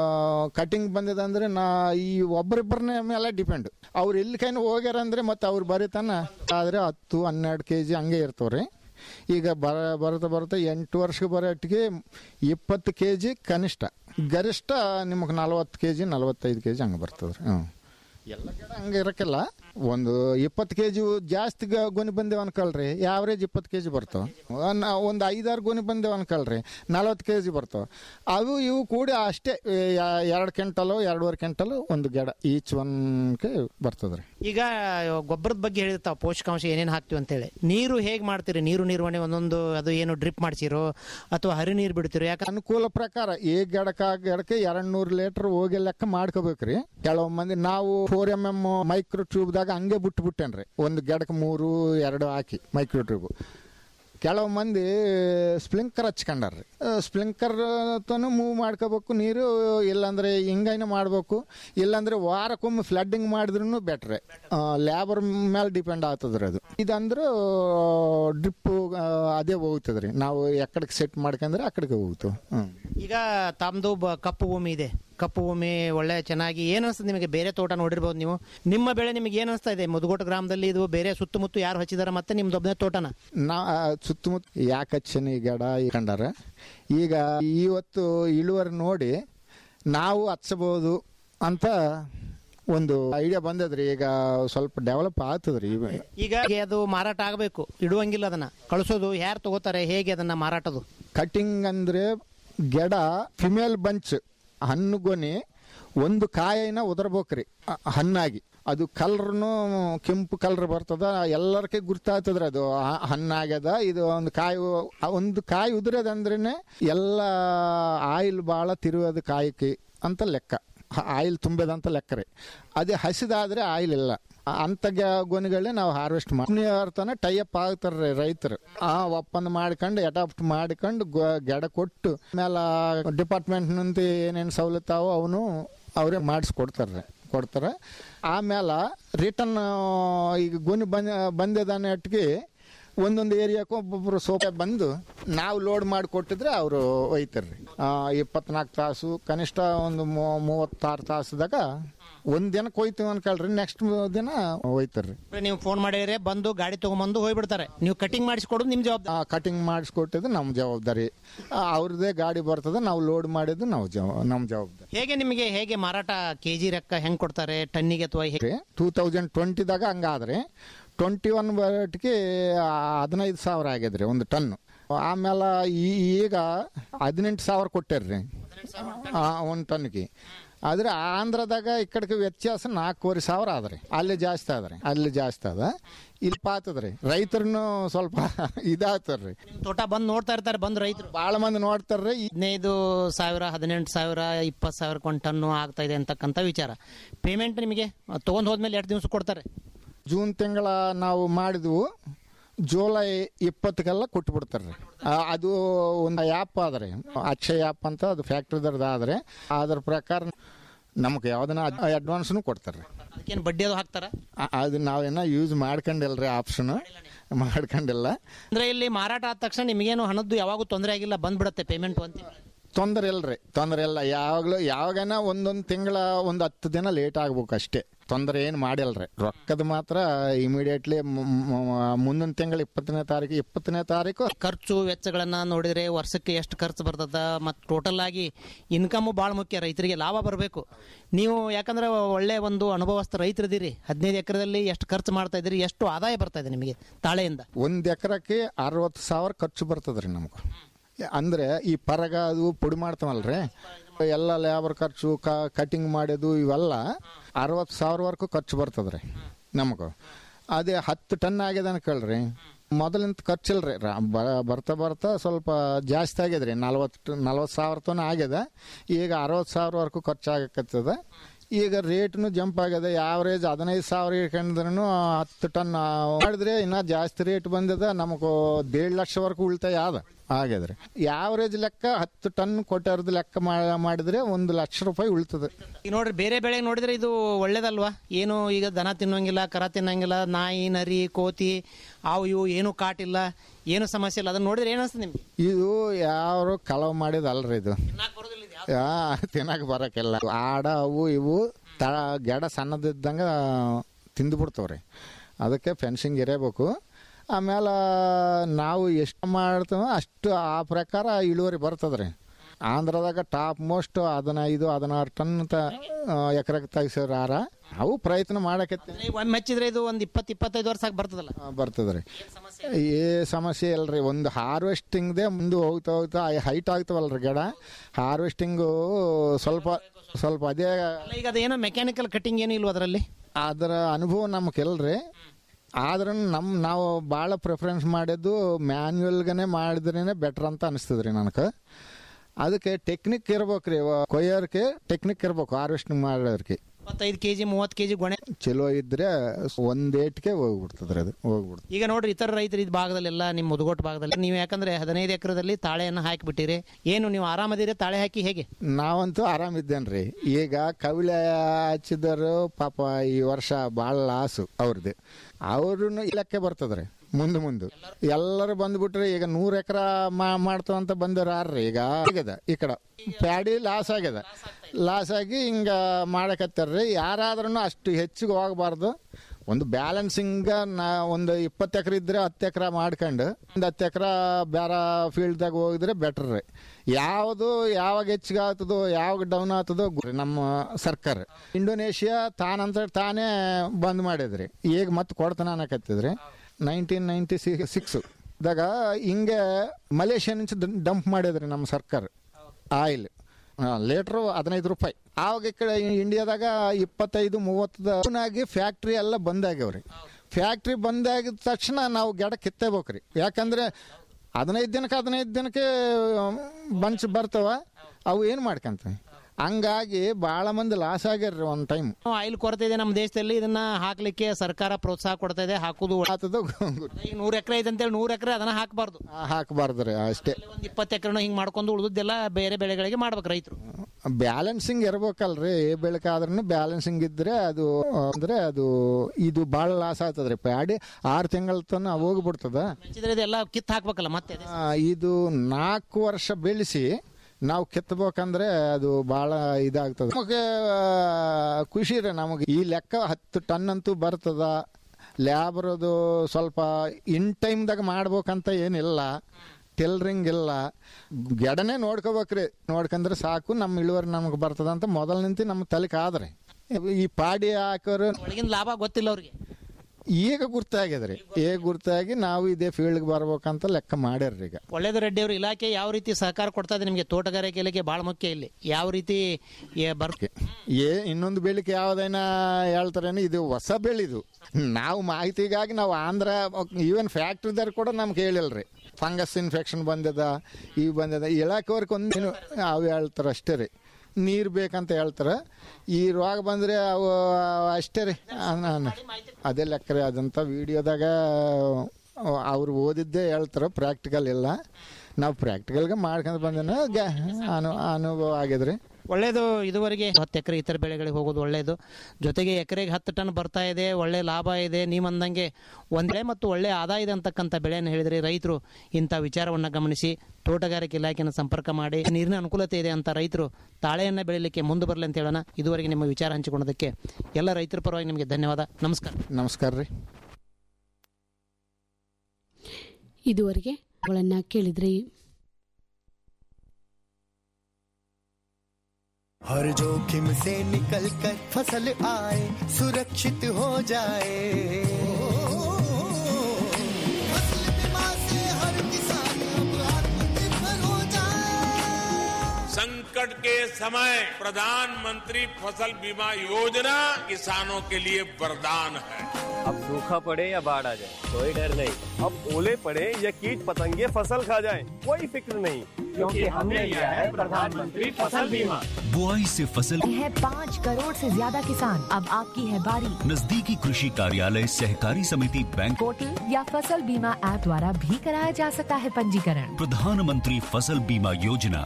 ಕಟಿಂಗ್ ಬಂದಿದೆ ಅಂದ್ರೆ ನಾ ಈ ಒಬ್ಬರಿಬ್ಬರನ್ನ ಮೇಲೆ ಡಿಪೆಂಡ್ ಅವ್ರು ಎಲ್ಲಿ ಕೈನ ಹೋಗ್ಯಾರ ಅಂದ್ರೆ ಮತ್ತೆ ಅವ್ರು ಬರೀತಾನ ಆದ್ರೆ ಹತ್ತು ಹನ್ನೆರಡು ಕೆ ಜಿ ಹಂಗೆ ಇರ್ತವ್ರಿ ಈಗ ಬರ ಬರ್ತಾ ಬರ್ತಾ ಎಂಟು ವರ್ಷಕ್ಕೆ ಬರೋಟ್ಟಿಗೆ ಇಪ್ಪತ್ತು ಕೆ ಜಿ ಕನಿಷ್ಠ ಗರಿಷ್ಠ ನಿಮಗೆ ನಲವತ್ತು ಕೆ ಜಿ ನಲವತ್ತೈದು ಕೆ ಜಿ ಹಂಗೆ ಬರ್ತದೆ ರೀ ಹ್ಞೂ ಎಲ್ಲ ಗಿಡ ಹಂಗೆ ಇರಕ್ಕಿಲ್ಲ ಒಂದು ಇಪ್ಪತ್ತು ಕೆ ಜಿ ಜಾಸ್ತಿ ಗ- ಗೊನೆ ಬಂದೇವು ಅನ್ಕೊಳ್ರಿ ಯಾವ್ರೇಜ್ ಇಪ್ಪತ್ತು ಕೆ ಜಿ ಬರ್ತಾವೆ ಒಂದು ಐದಾರು ಗೊನೆ ಬಂದೇವು ಅನ್ಕೊಳ್ರಿ ನಲ್ವತ್ತು ಕೆ ಜಿ ಬರ್ತಾವೆ ಅವು ಇವು ಕೂಡಿ ಅಷ್ಟೇ ಎರಡು ಕ್ವಿಂಟಲು ಎರಡೂವರೆ ಕ್ವಿಂಟಲು ಒಂದು ಗಿಡ ಈಚ್ ಒನ್ಗೆ ಬರ್ತದೆ ರೀ ಈಗ ಗೊಬ್ಬರದ ಬಗ್ಗೆ ಹೇಳಿರ್ತಾವ ಪೋಷಕಾಂಶ ಏನೇನು ಹಾಕ್ತಿವಿ ಅಂತೇಳಿ ನೀರು ಹೇಗೆ ಮಾಡ್ತೀರಿ ನೀರು ನಿರ್ವಹಣೆ ಒಂದೊಂದು ಅದು ಏನು ಡ್ರಿಪ್ ಮಾಡ್ಸಿರೋ ಅಥವಾ ಹರಿ ನೀರು ಬಿಡ್ತಿರೋ ಯಾಕೆ ಅನುಕೂಲ ಪ್ರಕಾರ ಈ ಗಿಡಕ್ಕೆ ಆ ಗಿಡಕ್ಕೆ ಎರಡು ನೂರು ಲೀಟರ್ ಹೋಗಿ ಲೆಕ್ಕ ಮಾಡ್ಕೋಬೇಕ್ರಿ ಕೆಲವು ಮಂದಿ ನಾವು ಫೋರ್ ಎಮ್ ಎಮ್ ಮೈಕ್ರೋ ಟ್ಯೂಬ್ದಾಗ ಹಂಗೆ ಬಿಟ್ಟು ಬಿಟ್ಟೇನ್ರಿ ಒಂದು ಗಿಡಕ್ಕೆ ಮೂರು ಎರಡು ಹಾಕಿ ಮೈಕ್ರೋ ಟ್ಯೂಬ್ ಕೆಲವು ಮಂದಿ ಸ್ಪ್ರಿಂಕರ್ ಹಚ್ಕೊಂಡಾರ್ರಿ ಸ್ಪ್ರಿಂಕರ್ ತನು ಮೂವ್ ಮಾಡ್ಕೋಬೇಕು ನೀರು ಇಲ್ಲಾಂದ್ರೆ ಹಿಂಗೈನ ಮಾಡಬೇಕು ಇಲ್ಲಾಂದ್ರೆ ವಾರಕ್ಕೊಮ್ಮೆ ಫ್ಲಡ್ಡಿಂಗ್ ಮಾಡಿದ್ರು ಬೆಟ್ರೆ ಲೇಬರ್ ಮೇಲೆ ಡಿಪೆಂಡ್ ಆಗ್ತದ್ರಿ ಅದು ಇದಂದ್ರೆ ಡ್ರಿಪ್ ಅದೇ ಹೋಗ್ತದ್ರಿ ನಾವು ಎಕ್ಕಡಿಗೆ ಸೆಟ್ ಮಾಡ್ಕೊಂಡ್ರೆ ಆ ಕಡೆಗೆ ಹೋಗ್ತು ಹ್ಮ್ ಈಗ ತಮ್ಮದು ಬ ಕಪ್ಪು ಭೂಮಿ ಇದೆ ಕಪ್ಪು ಭೂಮಿ ಒಳ್ಳೆ ಚೆನ್ನಾಗಿ ಏನು ಅನಿಸ್ತದೆ ನಿಮಗೆ ಬೇರೆ ತೋಟ ನೋಡಿರ್ಬೋದು ನೀವು ನಿಮ್ಮ ಬೆಳೆ ನಿಮಗೆ ಏನು ಅನಿಸ್ತಾ ಇದೆ ಮುದುಗೋಟ ಗ್ರಾಮದಲ್ಲಿ ಇದು ಬೇರೆ ಸುತ್ತಮುತ್ತ ಯಾರು ಹಚ್ಚಿದಾರ ಮತ್ತೆ ನಿಮ್ದು ಒಬ್ಬನೇ ತೋಟನ ನಾ ಸುತ್ತಮುತ್ತ ಯಾಕೆ ಹಚ್ಚನಿ ಈ ಗಿಡ ಕಂಡಾರ ಈಗ ಇವತ್ತು ಇಳುವರಿ ನೋಡಿ ನಾವು ಹಚ್ಚಬಹುದು ಅಂತ ಒಂದು ಐಡಿಯಾ ಬಂದದ್ರಿ ಈಗ ಸ್ವಲ್ಪ ಡೆವಲಪ್ ಆಗ್ತದ್ರಿ ಇವ- ಈಗ ಅದು ಮಾರಾಟ ಆಗಬೇಕು ಇಡುವಂಗಿಲ್ಲ ಅದನ್ನ ಕಳಿಸೋದು ಯಾರು ತಗೋತಾರೆ ಹೇಗೆ ಅದನ್ನ ಮಾರಾಟದು ಕಟಿಂಗ್ ಅಂದ್ರೆ ಗಿಡ ಫಿಮೇಲ್ ಬಂಚ್ ಹಣ್ಣು ಗೊನೆ ಒಂದು ಕಾಯಿನ ಉದರ್ಬೇಕ್ರಿ ಅ- ಹಣ್ಣಾಗಿ ಅದು ಕಲರ್ನು ಕೆಂಪು ಕಲರ್ ಬರ್ತದ ಎಲ್ಲರಿಗೆ ಗುರ್ತಾಗ್ತದ್ರಿ ಅದು ಹ- ಹಣ್ಣಾಗ್ಯದ ಇದು ಒಂದು ಕಾಯಿ ಉ- ಆ ಒಂದು ಕಾಯಿ ಉದುರೋದಂದ್ರೇನೆ ಎಲ್ಲ ಆಯಿಲ್ ಭಾಳ ತಿರುವದು ಕಾಯಿಕೆ ಅಂತ ಲೆಕ್ಕ ಆಯಿಲ್ ತುಂಬೇದಂತ ಲೆಕ್ಕ ರೀ ಅದೇ ಹಸಿದಾದ್ರೆ ಆಯಿಲ್ ಇಲ್ಲ ಆ- ಅಂತ ಗ- ಗೊನೆಗಳೇ ನಾವು ಹಾರ್ವೆಸ್ಟ್ ಮಾಡಿ ಅರ್ಥನ ಟೈಅಪ್ ಆಗ್ತಾರ್ರಿ ರೈತರು ಆ ಒಪ್ಪಂದ ಮಾಡ್ಕೊಂಡು ಅಡಾಪ್ಟ್ ಮಾಡ್ಕೊಂಡು ಗೊ- ಗಿಡ ಕೊಟ್ಟು ಆಮೇಲೆ ಡಿಪಾರ್ಟ್ಮೆಂಟ್ ನಿಂದ ಏನೇನು ಸವಲತ್ತಾವೋ ಅವನು ಅವರೇ ಮಾಡಿಸ್ಕೊಡ್ತಾರೆ ಕೊಡ್ತಾರೆ ಆಮೇಲೆ ರಿಟರ್ನ್ ಈಗ ಗೊನೆ ಬಂದ ಬಂದಿದ್ದಾನೆ ಅಟ್ಟಿಗೆ ಒಂದೊಂದು ಏರಿಯಾಕ್ಕೂ ಒಬ್ಬೊಬ್ರು ಸೋಪ ಬಂದು ನಾವು ಲೋಡ್ ಮಾಡಿ ಕೊಟ್ಟಿದ್ರೆ ಅವರು ಒಯ್ತಾರ್ರಿ ಇಪ್ಪತ್ನಾಲ್ಕು ತಾಸು ಕನಿಷ್ಠ ಒಂದು ಮೂ- ಮೂವತ್ತಾರು ತಾಸದಾಗ ಒಂದ್ ದಿನಕ್ಕೆ ಹೋಯ್ತೀವಿ ಅನ್ಕೊಳ್ರಿ ನೆಕ್ಸ್ಟ್ ದಿನ ಹೋಯ್ತಾರ್ರಿ ನೀವು ಫೋನ್ ಮಾಡಿದ್ರೆ ಬಂದು ಗಾಡಿ ತಗೊಂಬಂದು ಹೋಗ್ಬಿಡ್ತಾರೆ ನೀವು ಕಟಿಂಗ್ ಮಾಡಿಸ್ಕೊಡೋದು ನಿಮ್ ಜವಾಬ್ದಾರಿ ಕಟಿಂಗ್ ಮಾಡಿಸ್ಕೊಟ್ಟಿದ್ದು ನಮ್ಮ ಜವಾಬ್ದಾರಿ ಆ, ಅವ್ರದ್ದೇ ಗಾಡಿ ಬರ್ತದೆ ನಾವು ಲೋಡ್ ಮಾಡಿದ್ದು ನಾವು ಜವ ನಮ್ಮ ಜವಾಬ್ದಾರಿ ಹೇಗೆ ನಿಮಗೆ ಹೇಗೆ ಮಾರಾಟ ಕೆಜಿ ಲೆಕ್ಕ ಹೆಂಗ್ ಕೊಡ್ತಾರೆ ಟನ್ನಿಗೆ ಅಥವಾ ಹೇಗೆ ಟೂ ತೌಸಂಡ್ ಟ್ವೆಂಟಿದಾಗ ಹಂಗಾದ್ರೆ ಟ್ವೆಂಟಿ ಒನ್ ಬರಟ್ಗೆ ಹದಿನೈದು ಸಾವಿರ ಆಗ್ಯದ್ರಿ ಒಂದು ಟನ್ ಆಮೇಲೆ ಈ- ಈಗ ಹದಿನೆಂಟು ಸಾವಿರ ಕೊಟ್ಟಾರ್ರಿ ಒಂದು ಟನ್ಗೆ ಆದ್ರೆ ಆಂಧ್ರದಾಗ ಈ ಕಡೆಗೆ ವ್ಯತ್ಯಾಸ ನಾಲ್ಕೂವರೆ ಸಾವಿರ ಆದ್ರಿ ಅಲ್ಲಿ ಜಾಸ್ತಿ ಆದ್ರಿ ಅಲ್ಲಿ ಜಾಸ್ತಿ ಅದ ಇಲ್ಲಿ ಪಾತದ್ರಿ ರೈತರನ್ನು ಸ್ವಲ್ಪ ಇದಾಗ್ತಾರ್ರಿ ತೋಟ ಬಂದು ನೋಡ್ತಾ ಇರ್ತಾರೆ ಬಂದು ರೈತರು ಬಹಳ ಮಂದಿ ನೋಡ್ತಾರ್ರಿ ಹದಿನೈದು ಸಾವಿರ ಹದಿನೆಂಟು ಸಾವಿರ ಇಪ್ಪತ್ತು ಸಾವಿರ ಕೊಂಡ್ ಟನ್ನು ಆಗ್ತಾ ಇದೆ ಅಂತಕ್ಕಂಥ ವಿಚಾರ ಪೇಮೆಂಟ್ ನಿಮಗೆ ತಗೊಂಡ್ ಹೋದ್ಮೇಲೆ ಎರಡು ದಿವಸ ಕೊಡ್ತಾರೆ ಜೂನ್ ತಿಂಗಳ ನಾವು ಮಾಡಿದ್ವು ಜುಲೈ ಇಪ್ಪತ್ತಕ್ಕೆಲ್ಲ ಕೊಟ್ಟು ಬಿಡ್ತಾರೆ ಅದು ಒಂದು ಆ್ಯಪ್ ಆದ್ರೆ ಅಕ್ಷಯ ಆ್ಯಪ್ ಅಂತ ಅದು ಫ್ಯಾಕ್ಟ್ರಿದರ್ದು ಆದ್ರೆ ಅದ್ರ ಪ್ರಕಾರ ನಮ್ಗೆ ಯಾವ್ದನ್ನ ಅಡ್ವಾನ್ಸ್ನು ಕೊಡ್ತಾರೆ ಅದಕ್ಕೇನು ಬಡ್ಡಿ ಅದು ಹಾಕ್ತಾರ ಅದು ನಾವೇನ ಯೂಸ್ ಮಾಡ್ಕೊಂಡಿಲ್ರಿ ಆಪ್ಷನ್ ಮಾಡ್ಕೊಂಡಿಲ್ಲ ಅಂದ್ರೆ ಇಲ್ಲಿ ಮಾರಾಟ ಆದ ತಕ್ಷಣ ನಿಮಗೇನು ಹಣದ್ದು ಯಾವಾಗೂ ತೊಂದರೆ ಆಗಿಲ್ಲ ಬಂದ್ಬಿಡುತ್ತೆ ಪೇಮೆಂಟ್ ಅಂತ ತೊಂದರೆ ಇಲ್ರಿ ತೊಂದರೆ ಇಲ್ಲ ಯಾವಾಗಲೂ ಯಾವಾಗನ ಒಂದೊಂದು ತಿಂಗಳ ಒಂದು ಹತ್ತು ದಿನ ಲೇಟ್ ಆಗ್ಬೇಕು ಅಷ್ಟೇ ತೊಂದರೆ ಏನು ಮಾಡಿಲ್ರಿ ರೊಕ್ಕದ ಮಾತ್ರ ಇಮಿಡಿಯೇಟ್ಲಿ ಮುಂದಿನ ತಿಂಗಳ ಇಪ್ಪತ್ತನೇ ತಾರೀಕು ಇಪ್ಪತ್ತನೇ ತಾರೀಕು ಖರ್ಚು ವೆಚ್ಚಗಳನ್ನ ನೋಡಿದ್ರೆ ವರ್ಷಕ್ಕೆ ಎಷ್ಟು ಖರ್ಚು ಬರ್ತದ ಮತ್ತು ಟೋಟಲ್ ಆಗಿ ಇನ್ಕಮ್ ಭಾಳ ಮುಖ್ಯ ರೈತರಿಗೆ ಲಾಭ ಬರಬೇಕು ನೀವು ಯಾಕಂದ್ರೆ ಒಳ್ಳೆ ಒಂದು ಅನುಭವಸ್ಥ ರೈತರಿದ್ದೀರಿ ಹದಿನೈದು ಎಕರೆದಲ್ಲಿ ಎಷ್ಟು ಖರ್ಚು ಮಾಡ್ತಾ ಇದ್ದೀರಿ ಎಷ್ಟು ಆದಾಯ ಬರ್ತಾ ಇದೆ ನಿಮಗೆ ತಾಳೆಯಿಂದ ಒಂದು ಎಕರೆಕ್ಕೆ ಅರವತ್ತು ಸಾವಿರ ಖರ್ಚು ಬರ್ತದ್ರಿ ನಮ್ಗೆ ಅಂದ್ರೆ ಈ ಪರಗ ಅದು ಪುಡಿ ಮಾಡ್ತಾವಲ್ರಿ ಎಲ್ಲ ಲೇಬರ್ ಖರ್ಚು ಕಟಿಂಗ್ ಮಾಡೋದು ಇವೆಲ್ಲ ಅರವತ್ತು ಸಾವಿರವರೆಗೂ ಖರ್ಚು ಬರ್ತದ್ರಿ ನಮಗೂ ಅದೇ ಹತ್ತು ಟನ್ ಆಗ್ಯದ ಅನ್ಕೊಳ್ರಿ ಮೊದಲಿಂದ ಖರ್ಚಿಲ್ರಿ ರ- ಬ- ಬರ್ತಾ ಬರ್ತಾ ಸ್ವಲ್ಪ ಜಾಸ್ತಿ ಆಗ್ಯದ್ರಿ ನಲ್ವತ್ತು ನಲ್ವತ್ತು ಸಾವಿರ ತನ ಆಗ್ಯದ ಈಗ ಅರವತ್ತು ಸಾವಿರವರೆಗೂ ಖರ್ಚು ಆಗಕತ್ತದ ಈಗ ರೇಟ್ನು ಜಂಪ್ ಆಗ್ಯದ ಯಾವರೇಜ್ ಹದಿನೈದು ಸಾವಿರ ಇಟ್ಕೊಂಡ್ರು ಹತ್ತು ಟನ್ ಮಾಡಿದ್ರೆ ಇನ್ನ ಜಾಸ್ತಿ ರೇಟ್ ಬಂದದ ನಮಗೂ ದೇಡ್ ಲಕ್ಷವರೆಗೂ ಉಳಿತಾಯ ಆದ ಆಗ್ಯದ್ರಿ ಯಾವರೇಜ್ ಲೆಕ್ಕ ಹತ್ತು ಟನ್ ಕೊಟ್ಟರ್ದು ಲೆಕ್ಕ ಮಾ- ಮಾಡಿದ್ರೆ ಒಂದು ಲಕ್ಷ ರೂಪಾಯಿ ಉಳಿತದೆ ಈಗ ನೋಡ್ರಿ ಬೇರೆ ಬೆಳೆ ನೋಡಿದ್ರೆ ಇದು ಒಳ್ಳೇದಲ್ವಾ ಏನು ಈಗ ದನ ತಿನ್ನೋಂಗಿಲ್ಲ ಕರ ತಿನ್ನಂಗಿಲ್ಲ ನಾಯಿ ನರಿ ಕೋತಿ ಅವು ಇವು ಏನು ಕಾಟಿಲ್ಲ ಏನು ಸಮಸ್ಯೆ ಇಲ್ಲ ಅದನ್ನ ನೋಡಿದ್ರೆ ಏನಿಸ್ತದೆ ನಿಮ್ಗೆ ಇದು ಯಾರು ಕಳವ್ ಮಾಡಿದಲ್ರಿ ಇದು ಯಾ ತಿನ್ನಕ್ ಬರಕ್ಕಿಲ್ಲ ಆಡ ಅವು ಇವು ತ ಗೆಡ ಸಣ್ಣದಿದ್ದಂಗ ತಿಂದು ಬಿಡ್ತಾವ್ರಿ ಅದಕ್ಕೆ ಫೆನ್ಸಿಂಗ್ ಇರಬೇಕು ಆಮೇಲೆ ನಾವು ಎಷ್ಟು ಮಾಡ್ತೀವೋ ಅಷ್ಟು ಆ ಪ್ರಕಾರ ಇಳುವರಿ ಬರ್ತದ್ರಿ ಆಂಧ್ರದಾಗ ಟಾಪ್ ಮೋಸ್ಟ್ ಹದಿನೈದು ಹದಿನಾರು ಟನ್ ಎಕರೆಗೆ ತೆಗಿಸ್ಯಾರ ಅವು ಪ್ರಯತ್ನ ಮಾಡಕತ್ತೆ ಈಗ ಒಮ್ಮೆ ಹಚ್ಚಿದ್ರೆ ಇದು ಒಂದು ಇಪ್ಪತ್ತು ಇಪ್ಪತ್ತೈದು ವರ್ಷ ಆಗಿ ಬರ್ತದಲ್ಲ ಬರ್ತದ್ರಿ ಏ ಸಮಸ್ಯೆ ಇಲ್ರಿ ಒಂದು ಹಾರ್ವೆಸ್ಟಿಂಗ್ದೇ ಮುಂದೆ ಹೋಗ್ತಾ ಹೋಗ್ತಾ ಹೈಟ್ ಆಗ್ತಾವಲ್ರಿ ಗಿಡ ಹಾರ್ವೆಸ್ಟಿಂಗು ಸ್ವಲ್ಪ ಸ್ವಲ್ಪ ಅದೇ ಅಲ್ಲ, ಈಗ ಅದೇನೋ ಮೆಕ್ಯಾನಿಕಲ್ ಕಟಿಂಗ್ ಏನು ಇಲ್ವ ಅದರಲ್ಲಿ ಅದರ ಅನುಭವ ನಮ್ಗೆ ಇಲ್ರಿ ಆದ್ರೂ ನಮ್ಮ ನಾವು ಭಾಳ ಪ್ರಿಫರೆನ್ಸ್ ಮಾಡಿದ್ದು ಮ್ಯಾನ್ಯುವಲ್ಗನೆ ಮಾಡಿದ್ರೇನೆ ಬೆಟ್ರ್ ಅಂತ ಅನಿಸ್ತದ್ರಿ ನನಗೆ ಅದಕ್ಕೆ ಟೆಕ್ನಿಕ್ ಇರ್ಬೇಕ್ರಿ ಕೊಯ್ಯೋರ್ಗೆ ಟೆಕ್ನಿಕ್ ಇರ್ಬೇಕು ಹಾರ್ವೆಸ್ಟಿಂಗ್ ಮಾಡೋರ್ಗೆ ಇಪ್ಪತ್ತೈದು ಕೆಜಿ ಮೂವತ್ತು ಕೆಜಿ ಗೊಣೆ ಚಲೋ ಇದ್ರೆ ಒಂದೇಟ್ಗೆ ಹೋಗ್ಬಿಡ್ತದ್ರಿ ಅದು ಹೋಗ್ಬಿಡ್ತದೆ ಈಗ ನೋಡ್ರಿ ಇತರ ರೈತರು ಇದ್ ಭಾಗದಲ್ಲೆಲ್ಲ ನಿಮ್ಮ ಮುದುಗೋಟ್ ಭಾಗದಲ್ಲಿ ನೀವು ಯಾಕಂದ್ರೆ ಹದಿನೈದು ಎಕರೆದಲ್ಲಿ ತಾಳೆಯನ್ನು ಹಾಕಿಬಿಟ್ಟಿರಿ ಏನು ನೀವು ಆರಾಮದಿರಿ ತಾಳೆ ಹಾಕಿ ಹೇಗೆ ನಾವಂತೂ ಆರಾಮಿದ್ದೇನ್ರಿ ಈಗ ಕವಿಳೆ ಹಚ್ಚಿದರು ಪಾಪ ಈ ವರ್ಷ ಭಾಳ ಲಾಸು ಅವ್ರದ್ದು ಅವ್ರನ್ನು ಇಲ್ಲಕ್ಕೆ ಬರ್ತದ್ರಿ ಮುಂದೆ ಮುಂದೆ ಎಲ್ಲರೂ ಬಂದ್ಬಿಟ್ರೆ ಈಗ ನೂರ್ ಎಕರೆ ಮಾಡ್ತಾವ ಅಂತ ಬಂದವ್ರು ಯಾರ್ರಿ ಈಗ ಆಗ್ಯದ ಈ ಕಡೆ ಪ್ಯಾಡಿ ಲಾಸ್ ಆಗ್ಯದ ಲಾಸ್ ಆಗಿ ಹಿಂಗ ಮಾಡಕತ್ತಾರ್ರಿ ಯಾರಾದ್ರೂ ಅಷ್ಟು ಹೆಚ್ಚಿಗೆ ಹೋಗಬಾರ್ದು ಒಂದು ಬ್ಯಾಲೆನ್ಸಿಂಗ್ ನಾ ಒಂದು ಇಪ್ಪತ್ತು ಎಕರೆ ಇದ್ರೆ ಹತ್ತು ಎಕರೆ ಮಾಡ್ಕೊಂಡು ಒಂದು ಹತ್ತು ಎಕರೆ ಬೇರೆ ಫೀಲ್ಡ್ದಾಗ ಹೋಗಿದ್ರೆ ಬೆಟರ್ ರೀ ಯಾವುದು ಯಾವಾಗ ಹೆಚ್ಚಿಗೆ ಆಗ್ತದೋ ಯಾವಾಗ ಡೌನ್ ಆಗ್ತದೋ ಗೊ- ನಮ್ಮ ಸರ್ಕಾರ ಇಂಡೋನೇಷಿಯಾ ತಾನಂತ ತಾನೇ ಬಂದ್ ಮಾಡಿದ್ರಿ ಈಗ ಮತ್ತೆ ಕೊಡ್ತಾನ ಅನ್ನಕತ್ತಿದ್ರಿ ನೈನ್ಟೀನ್ ನೈನ್ಟಿ ಸಿಕ್ಸ್ ದಾಗ ಹಿಂಗೆ ಮಲೇಷ್ಯಾ నుంచి ಡಂಪ್ ಮಾಡಿದ್ರಿ ನಮ್ಮ ಸರ್ಕಾರ ಆಯಿಲ್ ಲೀಟ್ರು ಹದಿನೈದು ರೂಪಾಯಿ ಆವಾಗ ಈ ಕಡೆ ಇಂಡಿಯಾದಾಗ ಇಪ್ಪತ್ತೈದು ಮೂವತ್ತದಾಗಿ ಫ್ಯಾಕ್ಟ್ರಿ ಎಲ್ಲ ಬಂದಾಗ್ಯವ್ರಿ ಫ್ಯಾಕ್ಟ್ರಿ ಬಂದಾಗಿದ ತಕ್ಷಣ ನಾವು ಗಿಡ ಕಿತ್ತೇಬೇಕ್ರಿ ಯಾಕಂದ್ರೆ ಹದಿನೈದು ದಿನಕ್ಕೆ ಹದಿನೈದು ದಿನಕ್ಕೆ ಬಂಚ್ ಬರ್ತಾವ ಅವು ಏನು ಮಾಡ್ಕೊಂತವೆ ಹಂಗಾಗಿ ಭಾಳ ಮಂದಿ ಲಾಸ್ ಆಗ್ಯಾರ್ರಿ ಒಂದು ಟೈಮ್ ಆಯಿಲ್ ಕೊರತೆ ಇದೆ ನಮ್ಮ ದೇಶದಲ್ಲಿ ಇದನ್ನ ಹಾಕ್ಲಿಕ್ಕೆ ಸರ್ಕಾರ ಪ್ರೋತ್ಸಾಹ ಕೊಡ್ತಾ ಇದೆ ಹಾಕುದು ಆತದ ಈಗ ನೂರ್ ಎಕರೆ ಇದೆ ಅಂತೇಳಿ ನೂರ್ ಎಕರೆ ಅದನ್ನ ಹಾಕಬಾರ್ದು ಹಾಕಬಾರ್ದ್ರಿ ಅಷ್ಟೇ ಒಂದ್ ಇಪ್ಪತ್ತು ಎಕರೆನೂ ಹಿಂಗ್ ಮಾಡ್ಕೊಂಡು ಉಳಿದೆಲ್ಲ ಬೇರೆ ಬೆಳೆಗಳಿಗೆ ಮಾಡ್ಬೇಕು ರೈತರು ಬ್ಯಾಲೆನ್ಸಿಂಗ್ ಇರ್ಬೇಕಲ್ರಿ ಏ ಬೆಳಕಾದ್ರೂ ಬ್ಯಾಲೆನ್ಸಿಂಗ್ ಇದ್ರೆ ಅದು ಅಂದ್ರೆ ಅದು ಇದು ಭಾಳ ಲಾಸ್ ಆಗ್ತದ್ರಿ ಪ್ಯಾಡಿ ಆರು ತಿಂಗಳ ತನಕ ಹೋಗ್ಬಿಡ್ತದ ಮೆಣಸಿದ್ರೆ ಇದೆಲ್ಲ ಕಿತ್ತು ಹಾಕ್ಬೇಕಲ್ಲ ಮತ್ತೆ ಅದೇ. ಆ, ಇದು ನಾಲ್ಕು ವರ್ಷ ಬೆಳೆಸಿ ನಾವು ಕೆತ್ತಬೇಕಂದ್ರೆ ಅದು ಭಾಳ ಇದಾಗ್ತದೆ ನಮಗೆ ಆ, ಖುಷಿ ರೀ ನಮಗೆ ಈ ಲೆಕ್ಕ ಹತ್ತು ಟನ್ ಅಂತೂ ಬರ್ತದ ಲ್ಯಾಬ್ರದು ಸ್ವಲ್ಪ ಇನ್ ಟೈಮ್ದಾಗ ಮಾಡ್ಬೇಕಂತ ಏನಿಲ್ಲ ಟೆಲ್ರಿಂಗ್ ಇಲ್ಲ ಗೆಡನೆ ನೋಡ್ಕೋಬೇಕ್ರಿ ನೋಡ್ಕಂದ್ರೆ ಸಾಕು ನಮ್ಮ ಇಳುವರಿ ನಮಗೆ ಬರ್ತದ ಅಂತ ಮೊದಲು ನಿಂತು ನಮ್ಮ ತಲೆಗೆ ಆದ್ರೆ ಈ ಪಾಡಿ ಹಾಕೋರು ಒಳಗಿನ ಲಾಭ ಗೊತ್ತಿಲ್ಲ ಅವ್ರಿಗೆ ಈಗ ಗುರ್ತಾಗ್ಯದ್ರಿ ಈಗ ಗುರ್ತಾಗಿ ನಾವು ಇದೇ ಫೀಲ್ಡ್ಗೆ ಬರ್ಬೇಕಂತ ಲೆಕ್ಕ ಮಾಡ್ಯಾರ್ರಿ ಈಗ ಒಳ್ಳೇದು ರೆಡ್ಡಿ ಅವರು ಇಲಾಖೆ ಯಾವ ರೀತಿ ಸಹಕಾರ ಕೊಡ್ತಾ ಇದೆ ನಿಮಗೆ ತೋಟಗಾರಿಕೆ ಇಲಾಖೆ ಬಹಳ ಮುಖ್ಯ ಇಲ್ಲಿ ಯಾವ ರೀತಿ ಏ ಬರ್ ಏ ಇನ್ನೊಂದು ಬೆಳಿಕೆ ಯಾವ್ದೈನ ಹೇಳ್ತಾರೇನು ಇದು ಹೊಸ ಬೆಳಿದು ನಾವು ಮಾಹಿತಿಗಾಗಿ ನಾವು ಆಂಧ್ರ ಈವನ್ ಫ್ಯಾಕ್ಟ್ರಿದಾರ ಕೂಡ ನಮ್ಗೆ ಹೇಳಿಲ್ರಿ ಫಂಗಸ್ ಇನ್ಫೆಕ್ಷನ್ ಬಂದದ ಇವು ಬಂದದ ಇಲಾಖೆವರೆಗೆ ಒಂದು ಅವು ಹೇಳ್ತಾರೆ ಅಷ್ಟೇ ರೀ ನೀರು ಬೇಕಂತ ಹೇಳ್ತಾರೆ ಈ ರೋಗ ಬಂದರೆ ಅವು ಅಷ್ಟೇ ರೀ ಅನ್- ಅನ್- ಅದೇ ಲೆಕ್ಕ ರೀ ಅದಂತ ವಿಡಿಯೋದಾಗ ಅವ್ರು ಓದಿದ್ದೇ ಹೇಳ್ತಾರೆ ಪ್ರಾಕ್ಟಿಕಲ್ ಇಲ್ಲ ನಾವು ಪ್ರಾಕ್ಟಿಕಲ್ಗೆ ಮಾಡ್ಕೊಂಡು ಬಂದೇನ ಗ- ಅನು ಅನುಭವ ಆಗಿದ್ರಿ ಒಳ್ಳೇದು ಇದುವರೆಗೆ ಹತ್ತು ಎಕರೆ ಇತರ ಬೆಳೆಗಳಿಗೆ ಹೋಗೋದು ಒಳ್ಳೇದು ಜೊತೆಗೆ ಎಕರೆಗೆ ಹತ್ತು ಟನ್ ಬರ್ತಾ ಇದೆ ಒಳ್ಳೆ ಲಾಭ ಇದೆ ನೀವು ಅಂದಂಗೆ ಒಂದೇ ಮತ್ತು ಒಳ್ಳೆ ಆದಾಯ ಇದೆ ಅಂತಕ್ಕಂಥ ಬೆಳೆಯನ್ನು ಹೇಳಿದ್ರೆ ರೈತರು ಇಂಥ ವಿಚಾರವನ್ನು ಗಮನಿಸಿ ತೋಟಗಾರಿಕೆ ಇಲಾಖೆಯನ್ನು ಸಂಪರ್ಕ ಮಾಡಿ ನೀರಿನ ಅನುಕೂಲತೆ ಇದೆ ಅಂತ ರೈತರು ತಾಳೆಯನ್ನು ಬೆಳಿಲಿಕ್ಕೆ ಮುಂದೆ ಬರಲಿ ಅಂತ ಹೇಳೋಣ ಇದುವರೆಗೆ ನಿಮ್ಮ ವಿಚಾರ ಹಂಚಿಕೊಳ್ಳೋದಕ್ಕೆ ಎಲ್ಲ ರೈತರ ಪರವಾಗಿ ನಿಮಗೆ ಧನ್ಯವಾದ ನಮಸ್ಕಾರ ನಮಸ್ಕಾರ ರೀ ಇದುವರೆಗೆ ಗಳನ್ನ ಕೇಳಿದ್ರಿ हर जोखिम से निकल कर फसल आए सुरक्षित हो जाए फसल बीमा से हर किसान अब आत्मनिर्भर हो जाए संकट के समय प्रधानमंत्री फसल बीमा योजना किसानों के लिए वरदान है अब सूखा पड़े या बाढ़ आ जाए कोई डर नहीं अब ओले पड़े या कीट पतंगे फसल खा जाए कोई फिक्र नहीं क्योंकि हमने लिया है प्रधानमंत्री फसल बीमा बुआई से फसल है पाँच करोड़ से ज्यादा किसान अब आपकी है बारी नजदीकी कृषि कार्यालय सहकारी समिति बैंक पोर्टल या फसल बीमा ऐप द्वारा भी कराया जा सकता है पंजीकरण प्रधानमंत्री फसल बीमा योजना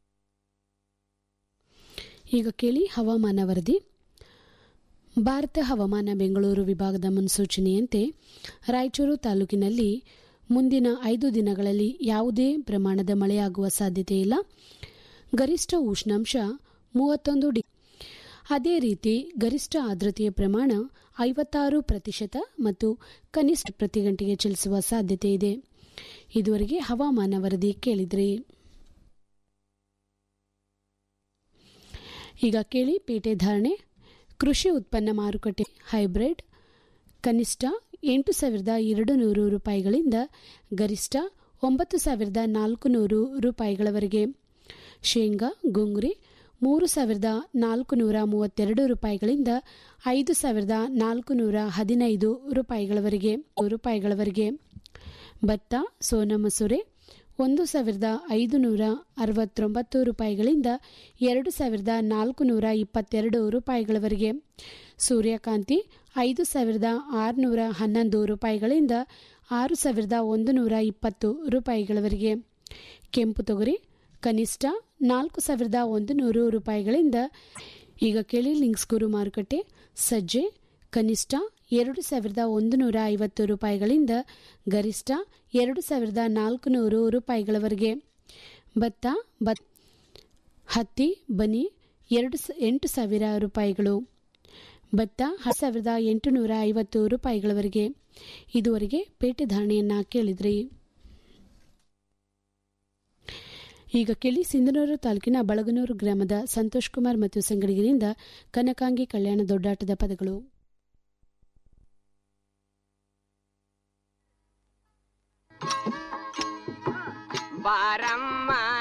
ಈಗ ಕೇಳಿ ಹವಾಮಾನ ವರದಿ ಭಾರತ ಹವಾಮಾನ ಬೆಂಗಳೂರು ವಿಭಾಗದ ಮುನ್ಸೂಚನೆಯಂತೆ ರಾಯಚೂರು ತಾಲೂಕಿನಲ್ಲಿ ಮುಂದಿನ ಐದು ದಿನಗಳಲ್ಲಿ ಯಾವುದೇ ಪ್ರಮಾಣದ ಮಳೆಯಾಗುವ ಸಾಧ್ಯತೆ ಇಲ್ಲ ಗರಿಷ್ಠ ಉಷ್ಣಾಂಶ ಮೂವತ್ತೊಂದು ಡಿ ಅದೇ ರೀತಿ ಗರಿಷ್ಠ ಆರ್ದ್ರತೆಯ ಪ್ರಮಾಣ ಐವತ್ತಾರು ಪ್ರತಿಶತ ಮತ್ತು ಕನಿಷ್ಠ ಪ್ರತಿ ಗಂಟೆಗೆ ಚಲಿಸುವ ಸಾಧ್ಯತೆ ಇದೆ ಇದುವರೆಗೆ ಹವಾಮಾನ ವರದಿ ಕೇಳಿದ್ರಿ ಈಗ ಕೇಳಿ ಪೇಟೆ ಧಾರಣೆ ಕೃಷಿ ಉತ್ಪನ್ನ ಮಾರುಕಟ್ಟೆ ಹೈಬ್ರಿಡ್ ಕನಿಷ್ಠ ಎಂಟು ಸಾವಿರದ ಎರಡು ನೂರು ರೂಪಾಯಿಗಳಿಂದ ಗರಿಷ್ಠ ಒಂಬತ್ತು ಸಾವಿರದ ನಾಲ್ಕು ನೂರು ರೂಪಾಯಿಗಳವರೆಗೆ ಶೇಂಗಾ ಗುಂಗುರಿ ಮೂರು ಸಾವಿರದ ನಾಲ್ಕು ನೂರ ಮೂವತ್ತೆರಡು ರೂಪಾಯಿಗಳಿಂದ ಐದು ಸಾವಿರದ ನಾಲ್ಕು ನೂರ ಹದಿನೈದು ರೂಪಾಯಿಗಳವರೆಗೆ ರೂಪಾಯಿಗಳವರೆಗೆ ಭತ್ತ ಸೋನಾ ಮಸೂರೆ ಒಂದು ಸಾವಿರದ ಐದು ನೂರ ಅರವತ್ತೊಂಬತ್ತು ರೂಪಾಯಿಗಳಿಂದ ಎರಡು ಸಾವಿರದ ನಾಲ್ಕು ನೂರ ಇಪ್ಪತ್ತೆರಡು ರೂಪಾಯಿಗಳವರೆಗೆ ಸೂರ್ಯಕಾಂತಿ ಐದು ಸಾವಿರದ ಆರುನೂರ ಹನ್ನೊಂದು ರೂಪಾಯಿಗಳಿಂದ ಆರು ಸಾವಿರದ ಒಂದು ನೂರ ಇಪ್ಪತ್ತು ರೂಪಾಯಿಗಳವರೆಗೆ ಕೆಂಪು ತೊಗರಿ ಕನಿಷ್ಠ ನಾಲ್ಕು ಸಾವಿರದ ಒಂದು ನೂರು ರೂಪಾಯಿಗಳಿಂದ ಈಗ ಕೇಳಿ ಲಿಂಕ್ಸ್ ಗುರು ಮಾರುಕಟ್ಟೆ ಸಜ್ಜೆ ಕನಿಷ್ಠ ಎರಡು ಸಾವಿರದ ಒಂದು ನೂರ ಐವತ್ತು ರೂಪಾಯಿಗಳಿಂದ ಗರಿಷ್ಠ ಎರಡು ಸಾವಿರದ ನಾಲ್ಕು ನೂರು ರೂಪಾಯಿಗಳವರೆಗೆ ಭತ್ತ ಬತ್ ಹತ್ತಿ ಬನಿ ಎರಡು ಸ- ಎಂಟು ಸಾವಿರ ರೂಪಾಯಿಗಳು ಭತ್ತ ಹತ್ತು ಸಾವಿರದ ಎಂಟುನೂರ ಐವತ್ತು ರೂಪಾಯಿಗಳವರೆಗೆ ಇದುವರೆಗೆ ಪೇಟೆ ಧಾರಣೆಯನ್ನ ಕೇಳಿದ್ರಿ ಈಗ ಕೇಳಿ ಸಿಂಧನೂರು ತಾಲೂಕಿನ ಬಳಗನೂರು ಗ್ರಾಮದ ಸಂತೋಷ್ ಕುಮಾರ್ ಮತ್ತು ಸಂಗಡಿಗರಿಂದ ಕನಕಾಂಗಿ ಕಲ್ಯಾಣ ದೊಡ್ಡಾಟದ ಪದಗಳು ಬಾರಮ್ಮ